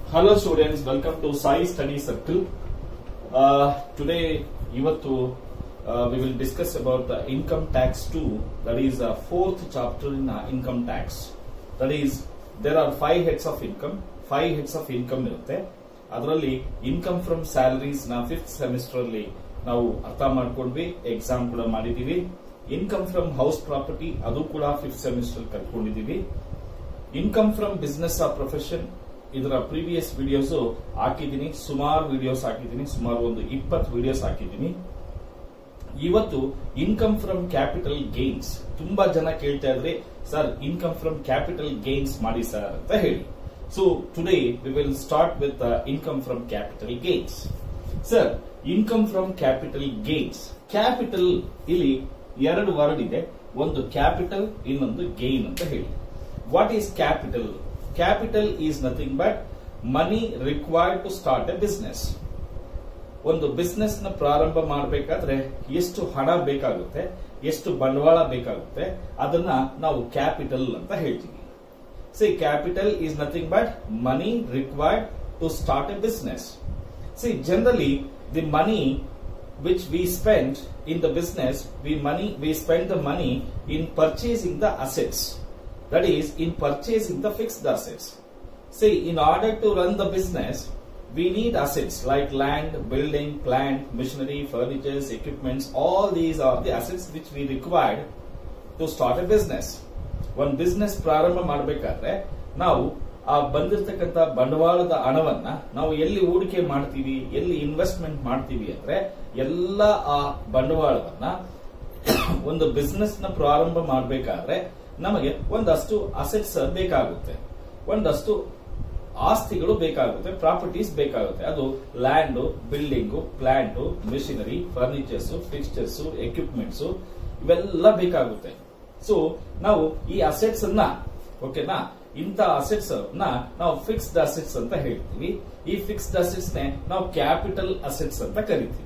Hello students, welcome to Sai Study Circle. Uh, today, ಇವತ್ತು uh, we will discuss about the income tax 2, that is a fourth chapter in uh, income tax. That is, there are five heads of income, five heads of income ಇರುತ್ತೆ ಅದರಲ್ಲಿ income from salaries ನ fifth semester ಅಲ್ಲಿ ನಾವು ಅರ್ಥ ಮಾಡ್ಕೊಂಡ್ವಿ exam ಕೂಡ ಮಾಡಿದೀವಿ income from house property ಅದು ಕೂಡ ಫಿಫ್ತ್ ಸೆಮಿಸ್ಟರ್ ಕಲ್ತ್ಕೊಂಡಿದೀವಿ income from business or profession ಇದರ ಪ್ರೀವಿಯಸ್ ವಿಡಿಯೋಸ್ ಹಾಕಿದ್ದೀನಿ ಸುಮಾರು ವಿಡಿಯೋಸ್ ಹಾಕಿದ್ದೀನಿ ಸುಮಾರು ಒಂದು ಇಪ್ಪತ್ತು ವಿಡಿಯೋಸ್ ಹಾಕಿದ್ದೀನಿ ಇವತ್ತು ಇನ್ಕಮ್ ಫ್ರಮ್ ಕ್ಯಾಪಿಟಲ್ ಗೇನ್ಸ್ ತುಂಬಾ ಜನ ಕೇಳ್ತಾ ಇದ್ರೆ sir income from capital gains ಮಾಡಿ ಸರ್ ಅಂತ ಹೇಳಿ so today we will start with income from capital gains sir income from capital gains capital ಇಲ್ಲಿ ಎರಡು ವರ್ಡ್ ಇದೆ ಒಂದು ಕ್ಯಾಪಿಟಲ್ ಇನ್ನೊಂದು ಗೇನ್ ಅಂತ ಹೇಳಿ what is capital capital is nothing but money required to start a business ಒಂದು business ನ ಪ್ರಾರಂಭ ಮಾಡಬೇಕಾದ್ರೆ ಎಷ್ಟು ಹಣ ಬೇಕಾಗುತ್ತೆ ಎಷ್ಟು ಬಂಡವಾಳ ಬೇಕಾಗುತ್ತೆ ಅದನ್ನ ನಾವು ಕ್ಯಾಪಿಟಲ್ ಅಂತ ಹೇಳ್ತೀವಿ see capital is nothing but money required to start a business see generally the money which we spend in the business, we money we spend the money in purchasing the assets. That is, in purchasing the fixed assets. See, in order to run the business, we need assets like land, building, plant, machinery, furnitures, equipments. All these are the assets which we required to start a business. ಒಂದು business ಪ್ರಾರಂಭ ಮಾಡಬೇಕಾದ್ರೆ ನಾವು ಆ ಬಂದಿರತಕ್ಕಂತ ಬಂಡವಾಳದ ಹಣವನ್ನ ನಾವು ಎಲ್ಲಿ ಹೂಡಿಕೆ ಮಾಡ್ತೀವಿ ಎಲ್ಲಿ ಇನ್ವೆಸ್ಟ್ಮೆಂಟ್ ಮಾಡ್ತೀವಿ ಅಂದ್ರೆ ಎಲ್ಲ ಆ ಬಂಡವಾಳವನ್ನ ಒಂದು ಬಿಸ್ನೆಸ್ ನ ಪ್ರಾರಂಭ ಮಾಡಬೇಕಾದ್ರೆ ನಮಗೆ ಒಂದಷ್ಟು ಅಸೆಟ್ಸ್ ಬೇಕಾಗುತ್ತೆ ಒಂದಷ್ಟು ಆಸ್ತಿಗಳು ಬೇಕಾಗುತ್ತೆ ಪ್ರಾಪರ್ಟೀಸ್ ಬೇಕಾಗುತ್ತೆ ಅದು land building plant machinery furnitures fixtures equipments ಇವೆಲ್ಲ ಬೇಕಾಗುತ್ತೆ ಸೊ ನಾವು ಈ ಅಸೆಟ್ಸ್ ಅನ್ನ ಓಕೆನಾ ಇಂಥ ಅಸೆಟ್ಸ್ ನ ನಾವು ಫಿಕ್ಸ್ಡ್ ಅಸೆಟ್ಸ್ ಅಂತ ಹೇಳ್ತೀವಿ ಈ ಫಿಕ್ಸ್ಡ್ ಅಸೆಟ್ಸ್ ನೇ ನಾವು ಕ್ಯಾಪಿಟಲ್ ಅಸೆಟ್ಸ್ ಅಂತ ಕರಿತೀವಿ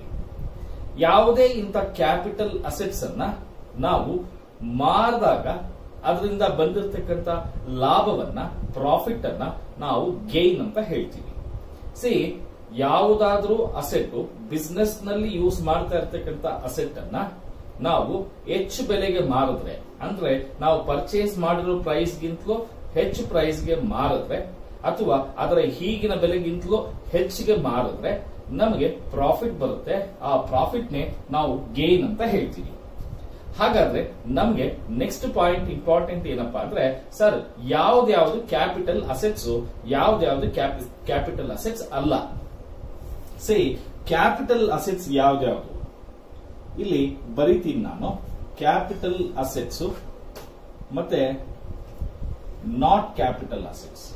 ಯಾವುದೇ ಇಂಥ ಕ್ಯಾಪಿಟಲ್ ಅಸೆಟ್ಸ್ ಅನ್ನ ನಾವು ಮಾರಿದಾಗ ಅದರಿಂದ ಬಂದಿರತಕ್ಕಂತ ಲಾಭವನ್ನ ಪ್ರಾಫಿಟ್ ಅನ್ನ ನಾವು ಗೇನ್ ಅಂತ ಹೇಳ್ತೀವಿ ಸಿ ಯಾವುದಾದ್ರೂ ಅಸೆಟ್ ಬಿಸ್ನೆಸ್ ನಲ್ಲಿ ಯೂಸ್ ಮಾಡ್ತಾ ಇರ್ತಕ್ಕಂಥ ಅಸೆಟ್ ಅನ್ನ ನಾವು ಹೆಚ್ಚು ಬೆಲೆಗೆ ಮಾರಿದ್ರೆ ಅಂದ್ರೆ ನಾವು ಪರ್ಚೇಸ್ ಮಾಡಿರೋ ಪ್ರೈಸ್ಗಿಂತಲೂ ಹೆಚ್ಚು ಪ್ರೈಸ್ಗೆ ಮಾರಿದ್ರೆ ಅಥವಾ ಅದರ ಈಗಿನ ಬೆಲೆಗಿಂತಲೂ ಹೆಚ್ಚಿಗೆ ಮಾರಿದ್ರೆ ನಮಗೆ ಪ್ರಾಫಿಟ್ ಬರುತ್ತೆ ಆ ಪ್ರಾಫಿಟ್ ನೇ ನಾವು ಗೇನ್ ಅಂತ ಹೇಳ್ತೀವಿ ಹಾಗಾದ್ರೆ ನಮಗೆ ನೆಕ್ಸ್ಟ್ ಪಾಯಿಂಟ್ ಇಂಪಾರ್ಟೆಂಟ್ ಏನಪ್ಪಾ ಅಂದ್ರೆ ಸರ್ ಯಾವ್ದ್ಯಾವ್ದು ಕ್ಯಾಪಿಟಲ್ ಅಸೆಟ್ಸ್ ಯಾವ್ದ್ಯಾವ್ದು ಕ್ಯಾಪಿಟಲ್ ಅಸೆಟ್ಸ್ ಅಲ್ಲ ಸಿ ಕ್ಯಾಪಿಟಲ್ ಅಸೆಟ್ಸ್ ಯಾವ್ದ್ಯಾವ್ದು ಇಲ್ಲಿ ಬರಿತೀನಿ ನಾನು ಕ್ಯಾಪಿಟಲ್ ಅಸೆಟ್ಸ್ ಮತ್ತೆ ನಾಟ್ ಕ್ಯಾಪಿಟಲ್ ಅಸೆಟ್ಸ್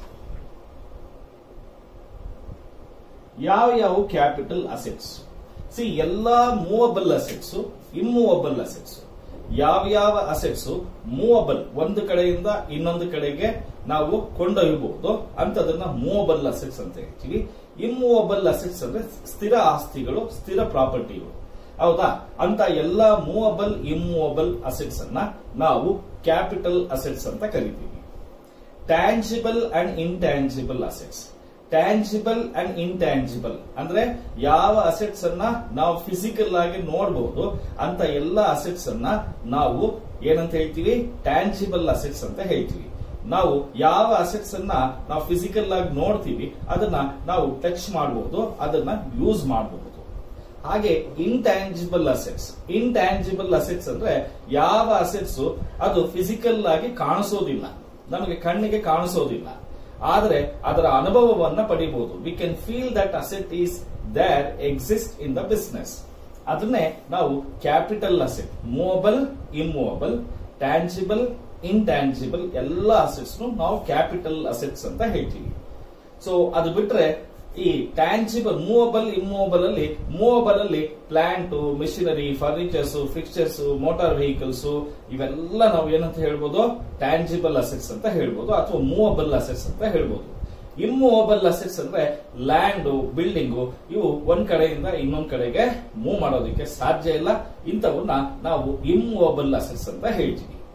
ಯಾವ ಯಾವ ಕ್ಯಾಪಿಟಲ್ ಅಸೆಟ್ಸ್ ಸಿ ಎಲ್ಲಾ ಮೂವಬಲ್ ಅಸೆಟ್ಸ್ ಇಮ್ಮೂವಬಲ್ ಅಸೆಟ್ಸ್ ಯಾವ ಯಾವ ಅಸೆಟ್ಸ್ ಮೂವಬಲ್ ಒಂದು ಕಡೆಯಿಂದ ಇನ್ನೊಂದು ಕಡೆಗೆ ನಾವು ಕೊಂಡೊಯ್ಯಬಹುದು ಅಂತದನ್ನ ಮೂವಬಲ್ ಅಸೆಟ್ಸ್ ಅಂತ ಹೇಳ್ತೀವಿ ಇಮ್ಮೂವಬಲ್ ಅಸೆಟ್ಸ್ ಅಂದ್ರೆ ಸ್ಥಿರ ಆಸ್ತಿಗಳು ಸ್ಥಿರ ಪ್ರಾಪರ್ಟಿಗಳು ಹೌದಾ ಅಂತ ಎಲ್ಲ ಮೂವಬಲ್ ಇಮ್ಮೂವಬಲ್ ಅಸೆಟ್ಸ್ ಅನ್ನ ನಾವು ಕ್ಯಾಪಿಟಲ್ ಅಸೆಟ್ಸ್ ಅಂತ ಕರಿತೀವಿ tangible and intangible assets tangible and intangible ಅಂದ್ರೆ ಯಾವ ಅಸೆಟ್ಸ್ ಅನ್ನ ನಾವು ಫಿಸಿಕಲ್ ಆಗಿ ನೋಡಬಹುದು ಅಂತ ಎಲ್ಲ ಅಸೆಟ್ಸ್ ಅನ್ನ ನಾವು ಏನಂತ ಹೇಳ್ತೀವಿ ಟ್ಯಾಂಜಿಬಲ್ ಅಸೆಟ್ಸ್ ಅಂತ ಹೇಳ್ತೀವಿ ನಾವು ಯಾವ ಅಸೆಟ್ಸ್ ಅನ್ನ ನಾವು ಫಿಸಿಕಲ್ ಆಗಿ ನೋಡ್ತೀವಿ ಅದನ್ನ ನಾವು ಟಚ್ ಮಾಡಬಹುದು ಅದನ್ನ ಯೂಸ್ ಮಾಡಬಹುದು ಹಾಗೆ ಇಂಟ್ಯಾಂಜಿಬಲ್ ಅಸೆಟ್ಸ್ ಇಂಟ್ಯಾಂಜಿಬಲ್ ಅಸೆಟ್ಸ್ ಅಂದ್ರೆ ಯಾವ ಅಸೆಟ್ಸ್ ಅದು ಫಿಸಿಕಲ್ ಆಗಿ ಕಾಣಿಸೋದಿಲ್ಲ ನಮಗೆ ಕಣ್ಣಿಗೆ ಕಾಣಿಸೋದಿಲ್ಲ ಆದರೆ ಅದರ ಅನುಭವವನ್ನ ಪಡಿಬಹುದು we can feel that asset is there exist in the business ಅದನ್ನೇ ನಾವು capital asset movable immovable tangible intangible ಎಲ್ಲ ಅಸೆಟ್ಸ್ ನಾವು ಕ್ಯಾಪಿಟಲ್ ಅಸೆಟ್ಸ್ ಅಂತ ಹೇಳ್ತೀವಿ ಸೊ ಅದು ಬಿಟ್ರೆ ಈ ಟ್ಯಾಂಜಿಬಲ್ ಮೂವಬಲ್ ಇಮ್ಮೂವಬಲ್ ಅಲ್ಲಿ ಮೂವಬಲ್ ಅಲ್ಲಿ plant machinery furnitures fixtures motor vehicles ಇವೆಲ್ಲ ನಾವು ಏನಂತ ಹೇಳ್ಬೋದು ಟ್ಯಾಂಜಿಬಲ್ ಅಸೆಟ್ಸ್ ಅಂತ ಹೇಳ್ಬೋದು ಅಥವಾ ಮೂವಬಲ್ ಅಸೆಟ್ಸ್ ಅಂತ ಹೇಳ್ಬೋದು ಇಮ್ಮೂವಬಲ್ ಅಸೆಟ್ಸ್ ಅಂದ್ರೆ ಲ್ಯಾಂಡ್ ಬಿಲ್ಡಿಂಗು ಇವು ಒಂದ್ ಕಡೆಯಿಂದ ಇನ್ನೊಂದ್ ಕಡೆಗೆ ಮೂವ್ ಮಾಡೋದಕ್ಕೆ ಸಾಧ್ಯ ಇಲ್ಲ ಇಂಥವನ್ನ ನಾವು ಇಮ್ಮೂವಬಲ್ ಅಸೆಟ್ಸ್ ಅಂತ ಹೇಳ್ತೀವಿ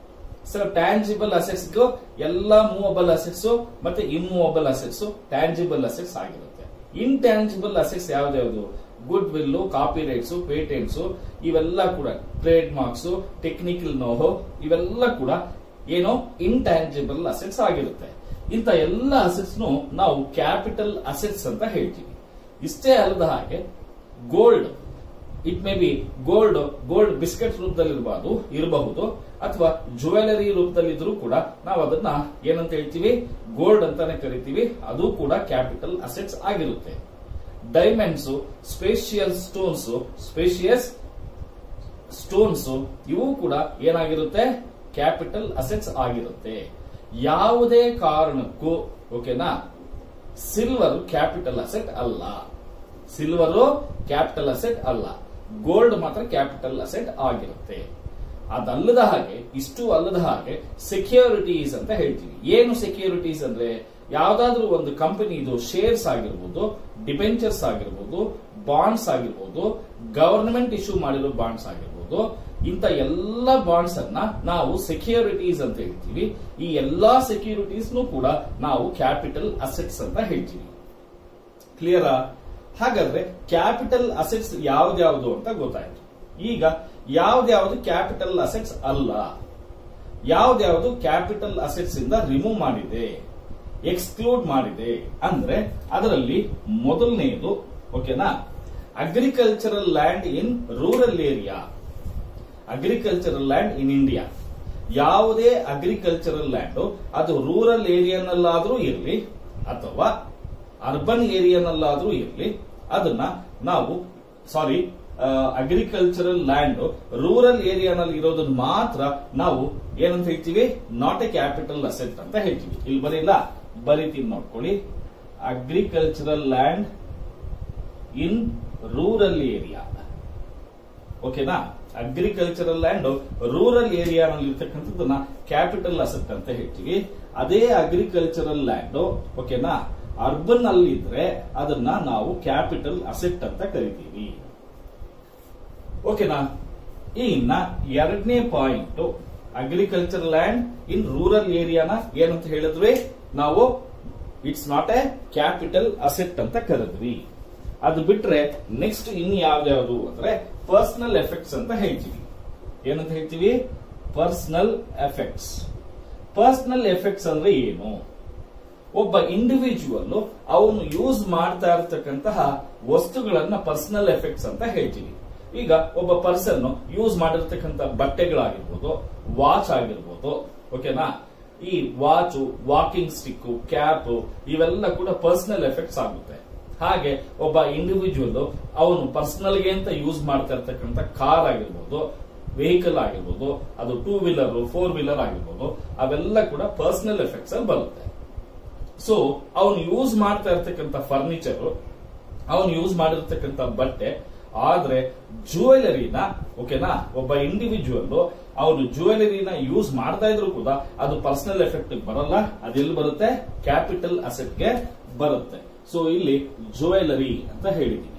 ಸರ್ ಟ್ಯಾಂಜಿಬಲ್ ಅಸೆಟ್ಸ್ ಎಲ್ಲ ಮೂವಬಲ್ ಅಸೆಟ್ಸ್ ಮತ್ತೆ ಇಮ್ಮೂವಬಲ್ ಅಸೆಟ್ಸ್ ಟ್ಯಾಂಜಿಬಲ್ ಅಸೆಟ್ಸ್ ಆಗಿರುತ್ತೆ ಇಂಟ್ಯಾಂಜಿಬಲ್ ಅಸೆಟ್ಸ್ ಯಾವ್ದ್ಯಾವ್ದು goodwill copyrights patents ಇವೆಲ್ಲ ಕೂಡ ಟ್ರೇಡ್ ಮಾರ್ಕ್ಸ್ ಟೆಕ್ನಿಕಲ್ ನೋಹೋ ಇವೆಲ್ಲ ಕೂಡ ಏನೋ ಇಂಟ್ಯಾಂಜಿಬಲ್ ಅಸೆಟ್ಸ್ ಆಗಿರುತ್ತೆ ಇಂಥ ಎಲ್ಲ ಅಸೆಟ್ಸ್ ನಾವು ಕ್ಯಾಪಿಟಲ್ ಅಸೆಟ್ಸ್ ಅಂತ ಹೇಳ್ತೀವಿ ಇಷ್ಟೇ ಅಲ್ಲದ ಹಾಗೆ gold it may be gold gold biscuit ರೂಪದಲ್ಲಿ ಇರಬಹುದು ಇರಬಹುದು ಅಥವಾ ಜ್ಯುವೆಲರಿ ರೂಪದಲ್ಲಿ ಇದ್ರೂ ಕೂಡ ನಾವು ಅದನ್ನ ಏನಂತ ಹೇಳ್ತೀವಿ ಗೋಲ್ಡ್ ಅಂತಾನೆ ಕರಿತೀವಿ ಅದು ಕೂಡ ಕ್ಯಾಪಿಟಲ್ ಅಸೆಟ್ಸ್ ಆಗಿರುತ್ತೆ diamonds special stones spacious stones ಇವು ಕೂಡ ಏನಾಗಿರುತ್ತೆ ಕ್ಯಾಪಿಟಲ್ ಅಸೆಟ್ಸ್ ಆಗಿರುತ್ತೆ ಯಾವುದೇ ಕಾರಣಕ್ಕೂ ಓಕೆನಾ ಸಿಲ್ವರ್ ಕ್ಯಾಪಿಟಲ್ ಅಸೆಟ್ ಅಲ್ಲ ಸಿಲ್ವರ್ ಕ್ಯಾಪಿಟಲ್ ಅಸೆಟ್ ಅಲ್ಲ ಗೋಲ್ಡ್ ಮಾತ್ರ ಕ್ಯಾಪಿಟಲ್ ಅಸೆಟ್ ಆಗಿರುತ್ತೆ ಅದಲ್ಲದ ಹಾಗೆ ಇಷ್ಟು ಅಲ್ಲದ ಹಾಗೆ ಸೆಕ್ಯೂರಿಟೀಸ್ ಅಂತ ಹೇಳ್ತೀವಿ ಏನು ಸೆಕ್ಯೂರಿಟೀಸ್ ಅಂದ್ರೆ ಯಾವ್ದಾದ್ರೂ ಒಂದು ಕಂಪನಿದು ಶೇರ್ಸ್ ಆಗಿರ್ಬೋದು ಡಿಬೆಂಚರ್ಸ್ ಆಗಿರ್ಬೋದು ಬಾಂಡ್ಸ್ ಆಗಿರ್ಬೋದು ಗವರ್ನಮೆಂಟ್ ಇಶ್ಯೂ ಮಾಡಿರೋ ಬಾಂಡ್ಸ್ ಆಗಿರ್ಬೋದು ಇಂಥ ಎಲ್ಲ ಬಾಂಡ್ಸ್ ಅನ್ನ ನಾವು ಸೆಕ್ಯೂರಿಟೀಸ್ ಅಂತ ಹೇಳ್ತೀವಿ ಈ ಎಲ್ಲಾ ಸೆಕ್ಯೂರಿಟೀಸ್ ಕೂಡ ನಾವು ಕ್ಯಾಪಿಟಲ್ ಅಸೆಟ್ಸ್ ಅಂತ ಹೇಳ್ತೀವಿ ಕ್ಲಿಯರಾ ಹಾಗಾದ್ರೆ ಕ್ಯಾಪಿಟಲ್ ಅಸೆಟ್ಸ್ ಯಾವ್ದ್ಯಾವ್ದು ಅಂತ ಗೊತ್ತಾಯ್ತು ಈಗ ಯಾವ್ದ್ಯಾವ್ದು ಕ್ಯಾಪಿಟಲ್ ಅಸೆಟ್ಸ್ ಅಲ್ಲ ಯಾವ್ದ್ಯಾವ್ದು ಕ್ಯಾಪಿಟಲ್ ಅಸೆಟ್ಸ್ ಇಂದ ರಿಮೂವ್ ಮಾಡಿದೆ ಎಕ್ಸ್ಕ್ಲೂಡ್ ಮಾಡಿದೆ ಅಂದ್ರೆ ಅದರಲ್ಲಿ ಮೊದಲನೆಯದು ಓಕೆನಾ agricultural land in rural area agricultural land in India ಯಾವುದೇ ಅಗ್ರಿಕಲ್ಚರಲ್ ಲ್ಯಾಂಡ್ ಅದು ರೂರಲ್ ಏರಿಯಾನಲ್ಲಾದ್ರೂ ಇರಲಿ ಅಥವಾ ಅರ್ಬನ್ ಏರಿಯಾನಲ್ಲಾದ್ರೂ ಇರಲಿ ಅದನ್ನ ನಾವು ಸಾರಿ ಅಗ್ರಿಕಲ್ಚರಲ್ ಲ್ಯಾಂಡ್ ರೂರಲ್ ಏರಿಯಾನಲ್ಲಿ ಇರೋದನ್ನ ಮಾತ್ರ ನಾವು ಏನಂತ ಹೇಳ್ತೀವಿ ನಾಟ್ ಎ ಕ್ಯಾಪಿಟಲ್ ಅಸೆಟ್ ಅಂತ ಹೇಳ್ತೀವಿ ಇಲ್ಲಿ ಬರೀಲ್ಲ ಬರೀತೀವಿ ನೋಡ್ಕೊಳ್ಳಿ agricultural land in rural area ಓಕೆನಾ ಅಗ್ರಿಕಲ್ಚರಲ್ ಲ್ಯಾಂಡ್ ರೂರಲ್ ಏರಿಯಾನಲ್ಲಿ ಇರ್ತಕ್ಕಂಥದ್ದನ್ನ ಕ್ಯಾಪಿಟಲ್ ಅಸೆಟ್ ಅಂತ ಹೇಳ್ತೀವಿ ಅದೇ ಅಗ್ರಿಕಲ್ಚರಲ್ ಲ್ಯಾಂಡ್ ಓಕೆನಾ ಅರ್ಬನ್ ಅಲ್ಲಿ ಇದ್ರೆ ಅದನ್ನ ನಾವು ಕ್ಯಾಪಿಟಲ್ ಅಸೆಟ್ ಅಂತ ಕರಿತೀವಿ ಓಕೆನಾ ಇನ್ನ ಎರಡನೇ point agriculture land in rural ಏರಿಯಾನ ಏನಂತ ಹೇಳಿದ್ವಿ ನಾವು it's not a capital asset ಅಂತ ಕರೆದ್ವಿ ಅದು ಬಿಟ್ರೆ ನೆಕ್ಸ್ಟ್ ಇನ್ ಯಾವ್ದ್ಯಾವ್ದು ಅಂದ್ರೆ ಪರ್ಸನಲ್ ಎಫೆಕ್ಟ್ಸ್ ಅಂತ ಹೇಳ್ತೀವಿ ಏನಂತ ಹೇಳ್ತೀವಿ ಪರ್ಸನಲ್ ಎಫೆಕ್ಟ್ಸ್ ಪರ್ಸನಲ್ ಎಫೆಕ್ಟ್ಸ್ ಅಂದ್ರೆ ಏನು ಒಬ್ಬ ಇಂಡಿವಿಜುವಲ್ ಅವನು ಯೂಸ್ ಮಾಡ್ತಾ ಇರತಕ್ಕಂತಹ ವಸ್ತುಗಳನ್ನ ಪರ್ಸನಲ್ ಎಫೆಕ್ಟ್ಸ್ ಅಂತ ಹೇಳ್ತೀವಿ ಈಗ ಒಬ್ಬ ಪರ್ಸನ್ ಯೂಸ್ ಮಾಡಿರ್ತಕ್ಕಂಥ ಬಟ್ಟೆಗಳಾಗಿರ್ಬೋದು ವಾಚ್ ಆಗಿರ್ಬೋದು ಓಕೆನಾ ಈ ವಾಚ್ ವಾಕಿಂಗ್ ಸ್ಟಿಕ್ ಕ್ಯಾಪ್ ಇವೆಲ್ಲ ಕೂಡ ಪರ್ಸನಲ್ ಎಫೆಕ್ಟ್ಸ್ ಆಗುತ್ತೆ ಹಾಗೆ ಒಬ್ಬ ಇಂಡಿವಿಜುವಲ್ ಅವನು ಪರ್ಸನಲ್ ಗೆ ಅಂತ ಯೂಸ್ ಮಾಡ್ತಾ ಇರ್ತಕ್ಕಂಥ ಕಾರ್ ಆಗಿರ್ಬೋದು ವೆಹಿಕಲ್ ಆಗಿರ್ಬೋದು ಅದು ಟೂ ವೀಲರ್ ಫೋರ್ ವೀಲರ್ ಆಗಿರ್ಬೋದು ಅವೆಲ್ಲ ಕೂಡ ಪರ್ಸನಲ್ ಎಫೆಕ್ಟ್ಸ್ ಅಲ್ಲಿ ಬರುತ್ತೆ ಸೊ ಅವನು ಯೂಸ್ ಮಾಡ್ತಾ ಇರ್ತಕ್ಕಂಥ ಫರ್ನಿಚರ್ ಅವನು ಯೂಸ್ ಮಾಡಿರ್ತಕ್ಕಂಥ ಬಟ್ಟೆ ಆದ್ರೆ ಜ್ಯುವೆಲರಿನ ಓಕೆನಾ ಒಬ್ಬ ಇಂಡಿವಿಜುವಲ್ ಅವನು ಜ್ಯುವೆಲರಿನ ಯೂಸ್ ಮಾಡ್ತಾ ಇದ್ರು ಕೂಡ ಅದು ಪರ್ಸನಲ್ ಎಫೆಕ್ಟ್ ಬರಲ್ಲ ಅದೆಲ್ಲಿ ಬರುತ್ತೆ ಕ್ಯಾಪಿಟಲ್ ಅಸೆಟ್ಗೆ ಬರುತ್ತೆ ಸೊ ಇಲ್ಲಿ ಜ್ಯುವೆಲರಿ ಅಂತ ಹೇಳಿದೀನಿ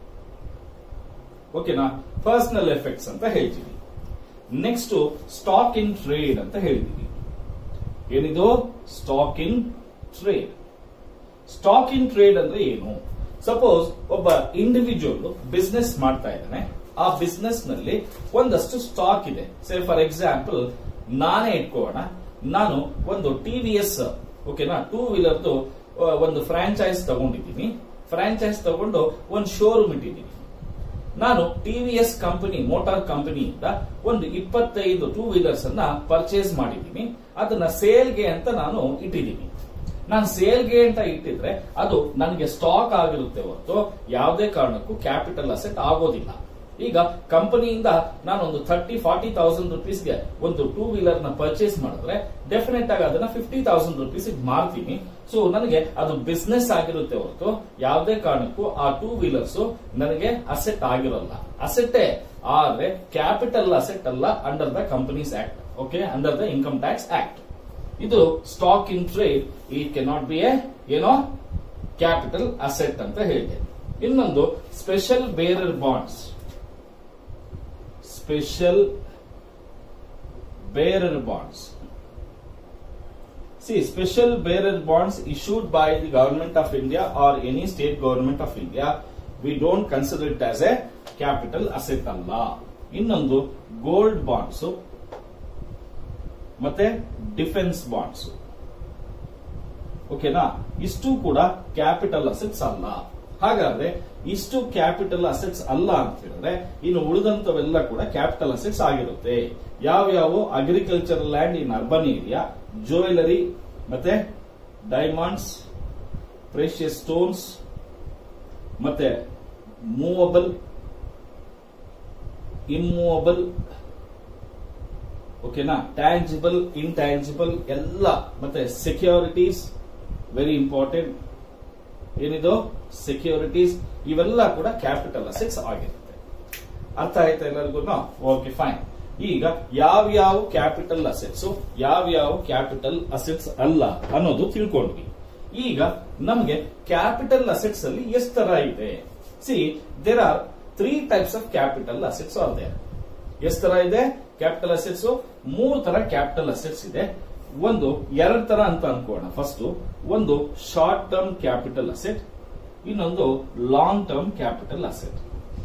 ಓಕೆನಾ ಪರ್ಸನಲ್ ಎಫೆಕ್ಟ್ಸ್ ಅಂತ ಹೇಳ್ತೀವಿ ನೆಕ್ಸ್ಟ್ ಸ್ಟಾಕ್ ಇನ್ ಟ್ರೇಡ್ ಅಂತ ಹೇಳಿದೀವಿ ಏನಿದು stock in trade stock in trade ಅಂದ್ರೆ ಏನು ಸಪೋಸ್ ಒಬ್ಬ ಇಂಡಿವಿಜುವಲ್ ಬಿಸ್ನೆಸ್ ಮಾಡ್ತಾ ಇದ್ದಾನೆ ಆ ಬಿಸ್ನೆಸ್ ನಲ್ಲಿ ಒಂದಷ್ಟು ಸ್ಟಾಕ್ ಇದೆ ಸೇ ಫಾರ್ ಎಕ್ಸಾಂಪಲ್ ನಾನೇ ಇಟ್ಕೋಣ ನಾನು ಒಂದು ಟಿವಿಎಸ್ ಓಕೆನಾ ಟೂ ವೀಲರ್ದು ಒಂದು ಫ್ರಾಂಚೈಸ್ ತಗೊಂಡಿದ್ದೀನಿ ಫ್ರಾಂಚೈಸ್ ತಗೊಂಡು ಒಂದು ಶೋರೂಮ್ ಇಟ್ಟಿದ್ದೀನಿ ನಾನು ಟಿವಿಎಸ್ ಕಂಪನಿ ಮೋಟಾರ್ ಕಂಪನಿಯಿಂದ ಒಂದು ಇಪ್ಪತ್ತೈದು ಟೂ ವೀಲರ್ಸ್ ಅನ್ನ ಪರ್ಚೇಸ್ ಮಾಡಿದ್ದೀನಿ ಅದನ್ನ ಸೇಲ್ಗೆ ಅಂತ ನಾನು ಇಟ್ಟಿದ್ದೀನಿ ನಾನು ಸೇಲ್ಗೆ ಅಂತ ಇಟ್ಟಿದ್ರೆ ಅದು ನನಗೆ ಸ್ಟಾಕ್ ಆಗಿರುತ್ತೆ ಹೊರತು ಯಾವುದೇ ಕಾರಣಕ್ಕೂ ಕ್ಯಾಪಿಟಲ್ ಅಸೆಟ್ ಆಗೋದಿಲ್ಲ ಈಗ ಕಂಪನಿಯಿಂದ ನಾನು ಒಂದು ಥರ್ಟಿ ಫಾರ್ಟಿ ತೌಸಂಡ್ ರುಪೀಸ್ಗೆ ಒಂದು ಟೂ ವೀಲರ್ ನ ಪರ್ಚೇಸ್ ಮಾಡಿದ್ರೆ ಡೆಫಿನೆಟ್ ಆಗಿ ಅದನ್ನ ಫಿಫ್ಟಿ ತೌಸಂಡ್ ರುಪೀಸ್ ಮಾರ್ತೀನಿ ಸೊ ನನಗೆ ಅದು ಬಿಸ್ನೆಸ್ ಆಗಿರುತ್ತೆ ಹೊರತು ಯಾವುದೇ ಕಾರಣಕ್ಕೂ ಆ ಟೂ ವೀಲರ್ಸ್ ನನಗೆ ಅಸೆಟ್ ಆಗಿರಲ್ಲ ಅಸೆಟ್ಟೇ ಆದ್ರೆ ಕ್ಯಾಪಿಟಲ್ ಅಸೆಟ್ ಅಲ್ಲ under the companies act okay under the income tax act ಇದು ಸ್ಟಾಕ್ ಇನ್ ಟ್ರೇಡ್ ಈ ಕೆನಾಟ್ ಬಿ ಎ ಏನೋ ಕ್ಯಾಪಿಟಲ್ ಅಸೆಟ್ ಅಂತ ಹೇಳಿದೆ ಇನ್ನೊಂದು special bearer bonds special bearer bonds. See, special bearer bonds issued by the government of India or any state government of India, we don't consider it as a capital asset ಅಲ್ಲ ಇನ್ನೊಂದು gold bonds ಮತ್ತೆ defence bonds ಓಕೆನಾ ಇಷ್ಟು ಕೂಡ capital assets ಅಲ್ಲ ಹಾಗಾದ್ರೆ ಇಷ್ಟು capital assets ಅಲ್ಲ ಅಂತ ಹೇಳಿದ್ರೆ ಇನ್ನು ಉಳಿದಂತವೆಲ್ಲ ಕೂಡ ಕ್ಯಾಪಿಟಲ್ ಅಸೆಟ್ಸ್ ಆಗಿರುತ್ತೆ ಯಾವ್ಯಾವ agricultural land in urban area jewellery ಮತ್ತೆ ಡೈಮಂಡ್ಸ್ ಪ್ರೇಷಿಯಸ್ ಸ್ಟೋನ್ಸ್ ಮತ್ತೆ ಮೂವಬಲ್ ಇಮ್ಮೂವಬಲ್ ಓಕೆನಾ ಟ್ಯಾಂಜಿಬಲ್ ಇಂಟ್ಯಾಂಜಿಬಲ್ ಎಲ್ಲ ಮತ್ತೆ ಸೆಕ್ಯೂರಿಟೀಸ್ ವೆರಿ ಇಂಪಾರ್ಟೆಂಟ್ ಏನಿದು ಸೆಕ್ಯೂರಿಟೀಸ್ ಇವೆಲ್ಲ ಕೂಡ ಕ್ಯಾಪಿಟಲ್ ಅಸೆಟ್ಸ್ ಆಗಿರುತ್ತೆ ಅರ್ಥ ಆಯ್ತಾ ಎಲ್ಲರಿಗೂ ಓಕೆ ಫೈನ್ ಈಗ ಯಾವ್ಯಾವ ಕ್ಯಾಪಿಟಲ್ ಅಸೆಟ್ಸ್ ಯಾವ್ಯಾವ ಕ್ಯಾಪಿಟಲ್ ಅಸೆಟ್ಸ್ ಅಲ್ಲ ಅನ್ನೋದು ತಿಳ್ಕೊಂಡ್ವಿ ಈಗ ನಮಗೆ ಕ್ಯಾಪಿಟಲ್ ಅಸೆಟ್ಸ್ ಅಲ್ಲಿ ಎಷ್ಟು ತರ ಇದೆ see there are three types of capital assets are there ಎಷ್ಟು ತರ ಇದೆ ಕ್ಯಾಪಿಟಲ್ ಅಸೆಟ್ಸ್ ಮೂರು ತರ ಕ್ಯಾಪಿಟಲ್ ಅಸೆಟ್ಸ್ ಇದೆ ಒಂದು ಎರಡ್ ತರ ಅಂತ ಅನ್ಕೋಣ ಫಸ್ಟ್ ಒಂದು ಶಾರ್ಟ್ ಟರ್ಮ್ ಕ್ಯಾಪಿಟಲ್ ಅಸೆಟ್ ಇನ್ನೊಂದು long term capital asset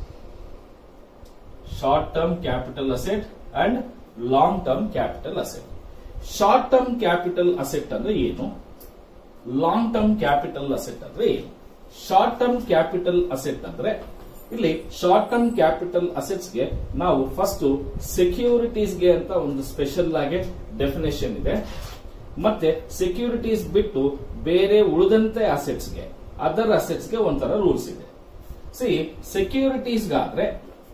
short term capital asset and long term capital asset short term capital asset ಅಂದ್ರೆ ಏನು ಲಾಂಗ್ ಟರ್ಮ್ ಕ್ಯಾಪಿಟಲ್ ಅಸೆಟ್ ಅಂದ್ರೆ ಏನು ಶಾರ್ಟ್ ಟರ್ಮ್ ಕ್ಯಾಪಿಟಲ್ ಅಸೆಟ್ ಅಂದ್ರೆ ಇಲ್ಲಿ ಶಾರ್ಟ್ ಟರ್ಮ್ ಕ್ಯಾಪಿಟಲ್ ಅಸೆಟ್ಸ್ ಗೆ ನಾವು first securities ಗೆ ಅಂತ ಒಂದು ಸ್ಪೆಷಲ್ ಆಗಿ ಡೆಫಿನೇಷನ್ ಇದೆ ಮತ್ತೆ ಸೆಕ್ಯೂರಿಟೀಸ್ ಬಿಟ್ಟು ಬೇರೆ ಉಳಿದಂತೆ ಅಸೆಟ್ಸ್ ಗೆ ಅದರ್ ಅಸೆಟ್ಸ್ ಗೆ ಒಂಥರ ರೂಲ್ಸ್ ಇದೆ ಸಿ ಸೆಕ್ಯೂರಿಟೀಸ್ ಗಾದ್ರೆ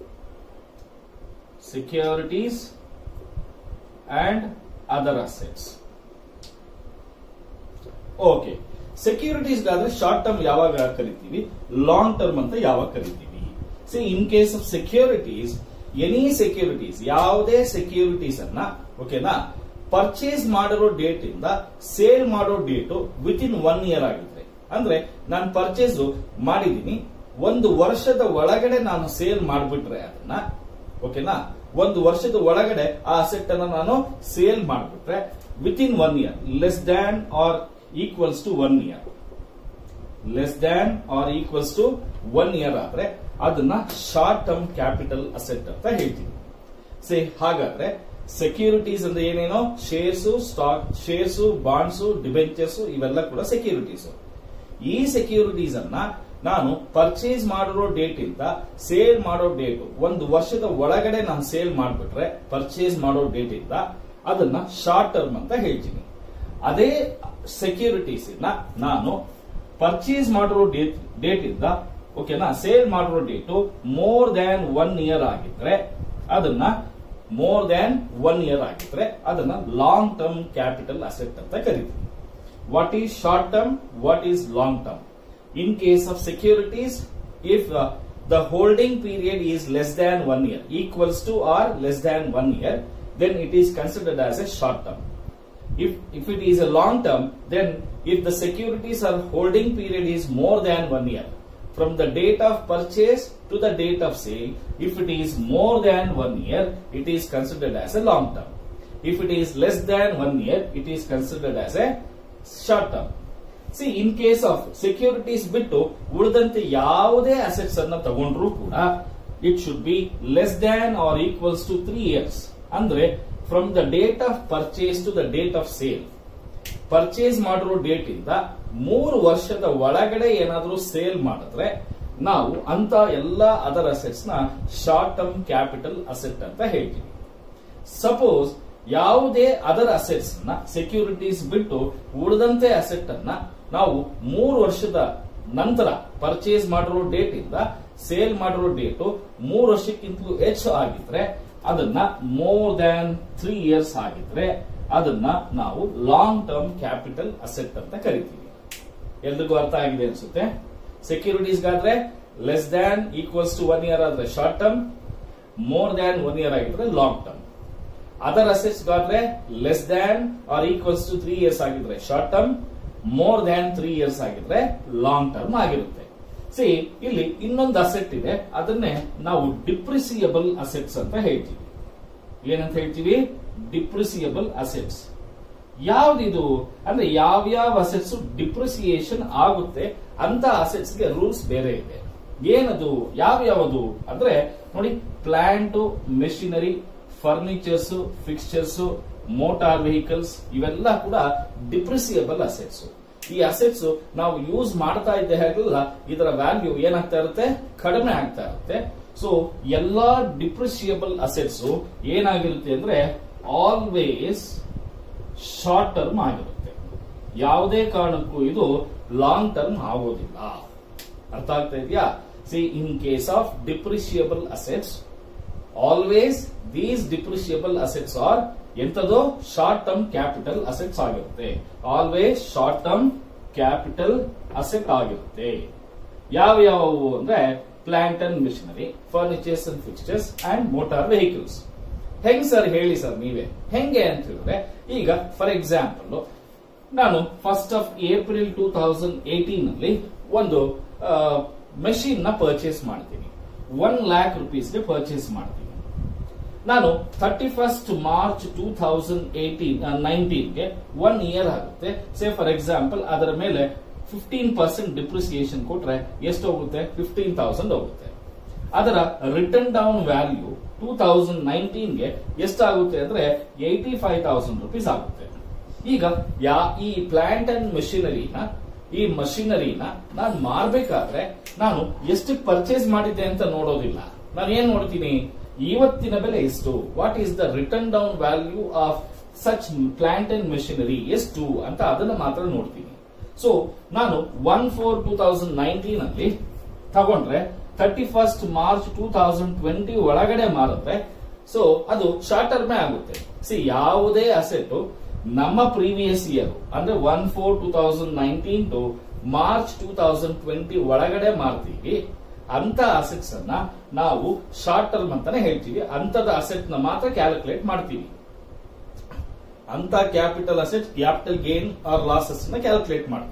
securities and other assets okay securities ಗಾದ್ರೆ ಶಾರ್ಟ್ ಟರ್ಮ್ ಯಾವಾಗ ಕರಿತೀವಿ ಲಾಂಗ್ ಟರ್ಮ್ ಅಂತ ಯಾವಾಗ ಕರಿತೀವಿ see in case of securities any securities ಯಾವುದೇ ಸೆಕ್ಯೂರಿಟೀಸ್ ಅನ್ನ ಓಕೆನಾ ಪರ್ಚೇಸ್ ಮಾಡಿರೋ ಡೇಟ್ ಇಂದ ಸೇಲ್ ಮಾಡೋ date within one year ಆಗಿದ್ರೆ ಅಂದ್ರೆ ನಾನು ಪರ್ಚೇಸ್ ಮಾಡಿದೀನಿ ಒಂದು ವರ್ಷದ ಒಳಗಡೆ ನಾನು ಸೇಲ್ ಮಾಡಿಬಿಟ್ರೆ ಅದನ್ನ ಓಕೆನಾ ಒಂದು ವರ್ಷದ ಒಳಗಡೆ ಆ ಅಸೆಟ್ ಅನ್ನ ನಾನು ಸೇಲ್ ಮಾಡಿಬಿಟ್ರೆ within one year less than or equals to one year less than or equals to one year ಆದ್ರೆ ಅದನ್ನ ಶಾರ್ಟ್ ಟರ್ಮ್ ಕ್ಯಾಪಿಟಲ್ ಅಸೆಟ್ ಅಂತ ಹೇಳ್ತೀವಿ ಸೇ ಹಾಗಾದ್ರೆ ಸೆಕ್ಯೂರಿಟೀಸ್ ಅಂದ್ರೆ ಏನೇನೋ shares stock shares bonds debentures ಇವೆಲ್ಲ ಕೂಡ ಸೆಕ್ಯೂರಿಟೀಸ್ ಈ ಸೆಕ್ಯೂರಿಟೀಸ್ ಅನ್ನ ನಾನು ಪರ್ಚೇಸ್ ಮಾಡಿರೋ ಡೇಟ್ ಇಂದ ಸೇಲ್ ಮಾಡೋ ಡೇಟ್ ಒಂದು ವರ್ಷದ ಒಳಗಡೆ ನಾನು ಸೇಲ್ ಮಾಡಿಬಿಟ್ರೆ ಪರ್ಚೇಸ್ ಮಾಡೋ ಡೇಟ್ ಇಂದ ಅದನ್ನ ಶಾರ್ಟ್ ಟರ್ಮ್ ಅಂತ ಹೇಳ್ತೀನಿ ಅದೇ ಸೆಕ್ಯೂರಿಟೀಸ್ ನಾನು ಪರ್ಚೇಸ್ ಮಾಡಿರೋ ಡೇಟ್ ಡೇಟ್ ಇಂದ ಓಕೆನಾ ಸೇಲ್ ಮಾಡಿರೋ date more than one year ಆಗಿದ್ರೆ ಅದನ್ನ ಮೋರ್ ದ್ಯಾನ್ ಒನ್ ಇಯರ್ ಆಗಿದ್ರೆ ಅದನ್ನ ಲಾಂಗ್ ಟರ್ಮ್ ಕ್ಯಾಪಿಟಲ್ ಅಸೆಟ್ ಅಂತ ಕರಿತೀವಿ what is short term what is long term in case of securities if the holding period is less than one year, equals to or less than one year, then it is considered as a short term. If, if it is a long term, then if the securities are holding period is more than one year, from the date of purchase to the date of sale, if it is more than one year, it is considered as a long term. If it is less than one year, it is considered as a short term. See in case of securities ಬಿಟ್ಟು ಉಳಿದಂತೆ ಯಾವುದೇ assets ಅನ್ನ ತಗೊಂಡ್ರು ಕೂಡ it should be less than or equals to three years ಅಂದ್ರೆ from the date of purchase to the date of sale purchase ಮಾಡಿರೋ date ಇಂದ ಮೂರು ವರ್ಷದ ಒಳಗಡೆ ಏನಾದರೂ ಸೇಲ್ ಮಾಡಿದ್ರೆ ನಾವು ಅಂತ ಎಲ್ಲ ಅದರ್ ಅಸೆಟ್ಸ್ ನ ಶಾರ್ಟ್ ಟರ್ಮ್ ಕ್ಯಾಪಿಟಲ್ ಅಸೆಟ್ ಅಂತ ಹೇಳ್ತೀವಿ ಸಪೋಸ್ ಯಾವುದೇ ಅದರ್ ಅಸೆಟ್ಸ್ ನ ಸೆಕ್ಯೂರಿಟೀಸ್ ಬಿಟ್ಟು ಉಳಿದಂತೆ ಅಸೆಟ್ ಅನ್ನ ನಾವು ಮೂರು ವರ್ಷದ ನಂತರ ಪರ್ಚೇಸ್ ಮಾಡಿರೋ ಡೇಟ್ ಇಂದ ಸೇಲ್ ಮಾಡಿರೋ ಡೇಟು ಮೂರು ವರ್ಷಕ್ಕಿಂತಲೂ ಹೆಚ್ಚು ಆಗಿದ್ರೆ ಅದನ್ನ ಮೋರ್ ದ್ಯಾನ್ ತ್ರೀ ಇಯರ್ಸ್ ಆಗಿದ್ರೆ ಅದನ್ನ ನಾವು ಲಾಂಗ್ ಟರ್ಮ್ ಕ್ಯಾಪಿಟಲ್ ಅಸೆಟ್ ಅಂತ ಕರಿತೀವಿ ಎಲ್ರಿಗೂ ಅರ್ಥ ಆಗಿದೆ ಅನ್ಸುತ್ತೆ ಸೆಕ್ಯೂರಿಟೀಸ್ಗಾದ್ರೆ less than equals to one year ಆದ್ರೆ short term more than one year ಆಗಿದ್ರೆ ಲಾಂಗ್ ಟರ್ಮ್ ಅದರ್ ಅಸೆಟ್ಸ್ ಗಾದ್ರೆ less than or equals to three years ಆಗಿದ್ರೆ short term more than three years ಆಗಿದ್ರೆ ಲಾಂಗ್ ಟರ್ಮ್ ಆಗಿರುತ್ತೆ see ಇಲ್ಲಿ ಇನ್ನೊಂದು asset ಇದೆ ಅದನ್ನೇ ನಾವು ಡಿಪ್ರಿಸಿಯಬಲ್ ಅಸೆಟ್ಸ್ ಅಂತ ಹೇಳ್ತೀವಿ ಏನಂತ ಹೇಳ್ತೀವಿ ಡಿಪ್ರಿಸಿಯಬಲ್ ಅಸೆಟ್ಸ್ ಯಾವ್ದಿದು ಅಂದ್ರೆ ಯಾವ್ಯಾವ ಅಸೆಟ್ಸ್ ಡಿಪ್ರಿಸಿಯೇಷನ್ ಆಗುತ್ತೆ ಅಂತ ಅಸೆಟ್ಸ್ ಗೆ ರೂಲ್ಸ್ ಬೇರೆ ಇದೆ ಏನದು ಯಾವ್ಯಾವುದು ಅಂದ್ರೆ ನೋಡಿ plant machinery furnitures fixtures motor vehicles ಇವೆಲ್ಲ ಕೂಡ ಡಿಪ್ರಿಸಿಯಬಲ್ ಅಸೆಟ್ಸ್ ಈ ಅಸೆಟ್ಸ್ ನಾವು ಯೂಸ್ ಮಾಡ್ತಾ ಇದ್ದ ಹಾಗೆಲ್ಲ ಇದರ ವ್ಯಾಲ್ಯೂ ಏನಾಗ್ತಾ ಇರುತ್ತೆ ಕಡಿಮೆ ಆಗ್ತಾ ಇರುತ್ತೆ ಸೊ ಎಲ್ಲಾ ಡಿಪ್ರಿಸಿಯಬಲ್ ಅಸೆಟ್ಸ್ ಏನಾಗಿರುತ್ತೆ ಅಂದ್ರೆ ಆಲ್ವೇಸ್ ಶಾರ್ಟ್ ಟರ್ಮ್ ಆಗಿರುತ್ತೆ ಯಾವುದೇ ಕಾರಣಕ್ಕೂ ಇದು ಲಾಂಗ್ ಟರ್ಮ್ ಆಗೋದಿಲ್ಲ ಅರ್ಥ ಆಗ್ತಾ ಇದೆಯಾ see in case of depreciable assets always these depreciable assets are ಎಂತದು ಶಾರ್ಟ್ ಟರ್ಮ್ ಕ್ಯಾಪಿಟಲ್ ಅಸೆಟ್ಸ್ ಆಗಿರುತ್ತೆ always short term capital asset ಆಗಿರುತ್ತೆ ಯಾವ ಯಾವುವು ಅಂದ್ರೆ plant and machinery furnitures and fixtures and motor vehicles ಹೆಂಗ್ ಸರ್ ಹೇಳಿ ಸರ್ ನೀವೇ ಹೆಂಗೆ ಅಂತ ಹೇಳಿದ್ರೆ ಈಗ ಫಾರ್ ಎಕ್ಸಾಂಪಲ್ ನಾನು first of April two thousand eighteen ಅಲ್ಲಿ ಒಂದು ಮೆಷಿನ್ ನ ಪರ್ಚೇಸ್ ಮಾಡ್ತೀನಿ ಒನ್ ಲ್ಯಾಕ್ ರುಪೀಸ್ಗೆ ಪರ್ಚೇಸ್ ಮಾಡ್ತೀನಿ ನಾನು thirty first March two thousand eighteen ನೈನ್ಟೀನ್ಗೆ ಒನ್ ಇಯರ್ ಆಗುತ್ತೆ ಸೇ ಫಾರ್ ಎಕ್ಸಾಂಪಲ್ ಅದರ ಮೇಲೆ ಫಿಫ್ಟೀನ್ ಪರ್ಸೆಂಟ್ ಡಿಪ್ರಿಸಿಯೇಷನ್ ಕೊಟ್ರೆ ಎಷ್ಟು ಹೋಗುತ್ತೆ ಫಿಫ್ಟೀನ್ ತೌಸಂಡ್ ಹೋಗುತ್ತೆ ಅದರ written down value two thousand ನೈನ್ಟೀನ್ಗೆ ಎಷ್ಟಾಗುತ್ತೆ ಅಂದ್ರೆ ಏಯ್ಟಿ ಫೈವ್ ತೌಸಂಡ್ ರುಪೀಸ್ ಆಗುತ್ತೆ ಈಗ ಯಾ ಈ ಪ್ಲಾಂಟ್ ಅಂಡ್ ಮೆಷಿನರಿನ ಈ ಮಷಿನರಿನ ನಾನು ಮಾರ್ಬೇಕಾದ್ರೆ ನಾನು ಎಷ್ಟು ಪರ್ಚೇಸ್ ಮಾಡಿದ್ದೆ ಅಂತ ನೋಡೋದಿಲ್ಲ ನಾನು ಏನ್ ನೋಡ್ತೀನಿ ಇವತ್ತಿನ ಬೆಲೆ ಎಷ್ಟು what is the written down value of such plant and machinery ಎಷ್ಟು ಅಂತ ಅದನ್ನ ಮಾತ್ರ ನೋಡ್ತೀನಿ ಸೊ ನಾನು one four two thousand nineteen ಅಲ್ಲಿ ತಗೊಂಡ್ರೆ thirty first March two thousand twenty ಒಳಗಡೆ ಮಾರಿದ್ರೆ ಸೊ ಅದು ಶಾರ್ಟ್ ಟರ್ಮೇ ಆಗುತ್ತೆ ಸಿ ಯಾವುದೇ ಅಸೆಟ್ ನಮ್ಮ ಪ್ರೀವಿಯಸ್ ಇಯರ್ ಅಂದ್ರೆ one four two thousand nineteen to March two thousand twenty ಒಳಗಡೆ ಮಾರ್ತೀವಿ ಅಂತ ಅಸೆಟ್ಸ್ ಅನ್ನ ನಾವು ಶಾರ್ಟ್ ಟರ್ಮ್ ಅಂತಾನೆ ಹೇಳ್ತೀವಿ ಅಂತದ ಅಸೆಟ್ ನ ಮಾತ್ರ ಕ್ಯಾಲ್ಕುಲೇಟ್ ಮಾಡ್ತೀವಿ ಅಂತ capital asset capital gain or losses ನ ಕ್ಯಾಲ್ಕುಲೇಟ್ ಮಾಡ್ತೀವಿ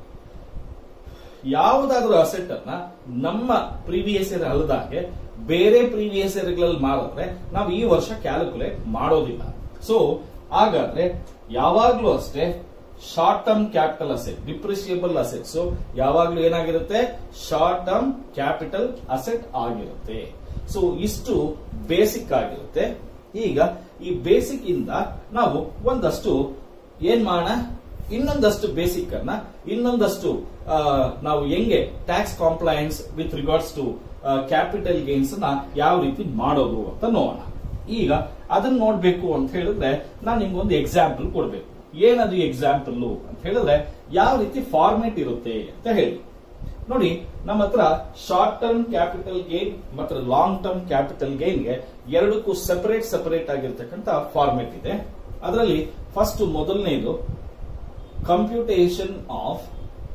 ಯಾವುದಾದ್ರೂ ಅಸೆಟ್ ಅನ್ನ ನಮ್ಮ ಪ್ರೀವಿಯಸ್ ಇಯರ್ ಅಲ್ಲದಾಗೆ ಬೇರೆ ಪ್ರೀವಿಯಸ್ ಇಯರ್ಗಳಲ್ಲಿ ಮಾರಿದ್ರೆ ನಾವು ಈ ವರ್ಷ ಕ್ಯಾಲ್ಕುಲೇಟ್ ಮಾಡೋದಿಲ್ಲ ಸೊ ಹಾಗಾದ್ರೆ ಯಾವಾಗ್ಲೂ ಅಷ್ಟೇ short term capital asset depreciable assets ಯಾವಾಗ್ಲೂ ಏನಾಗಿರುತ್ತೆ ಶಾರ್ಟ್ ಟರ್ಮ್ ಕ್ಯಾಪಿಟಲ್ ಅಸೆಟ್ ಆಗಿರುತ್ತೆ ಸೊ ಇಷ್ಟು ಬೇಸಿಕ್ ಆಗಿರುತ್ತೆ ಈಗ ಈ ಬೇಸಿಕ್ ಇಂದ ನಾವು ಒಂದಷ್ಟು ಏನ್ ಮಾಡೋಣ ಇನ್ನೊಂದಷ್ಟು ಬೇಸಿಕ್ ಅನ್ನ ಇನ್ನೊಂದಷ್ಟು ಆ, ನಾವು ಹೆಂಗೆ tax compliance with regards to capital gains ನ ಯಾವ ರೀತಿ ಮಾಡೋದು ಅಂತ ನೋಡೋಣ ಈಗ ಅದನ್ನ ನೋಡ್ಬೇಕು ಅಂತ ಹೇಳಿದ್ರೆ ನಾನು ನಿಮ್ಗೊಂದು ಎಕ್ಸಾಂಪಲ್ ಕೊಡ್ಬೇಕು ಏನದು ಎಕ್ಸಾಂಪಲ್ ಅಂತ ಹೇಳಿದ್ರೆ ಯಾವ ರೀತಿ ಫಾರ್ಮೆಟ್ ಇರುತ್ತೆ ಅಂತ ಹೇಳಿ ನೋಡಿ ನಮ್ಮ ಹತ್ರ ಶಾರ್ಟ್ ಟರ್ಮ್ ಕ್ಯಾಪಿಟಲ್ ಗೇನ್ ಮತ್ತು ಲಾಂಗ್ ಟರ್ಮ್ ಕ್ಯಾಪಿಟಲ್ ಗೇನ್ಗೆ ಎರಡಕ್ಕೂ ಸೆಪರೇಟ್ ಸೆಪರೇಟ್ ಆಗಿರ್ತಕ್ಕಂಥ ಫಾರ್ಮೆಟ್ ಇದೆ ಅದರಲ್ಲಿ ಫಸ್ಟ್ ಮೊದಲನೇದು computation of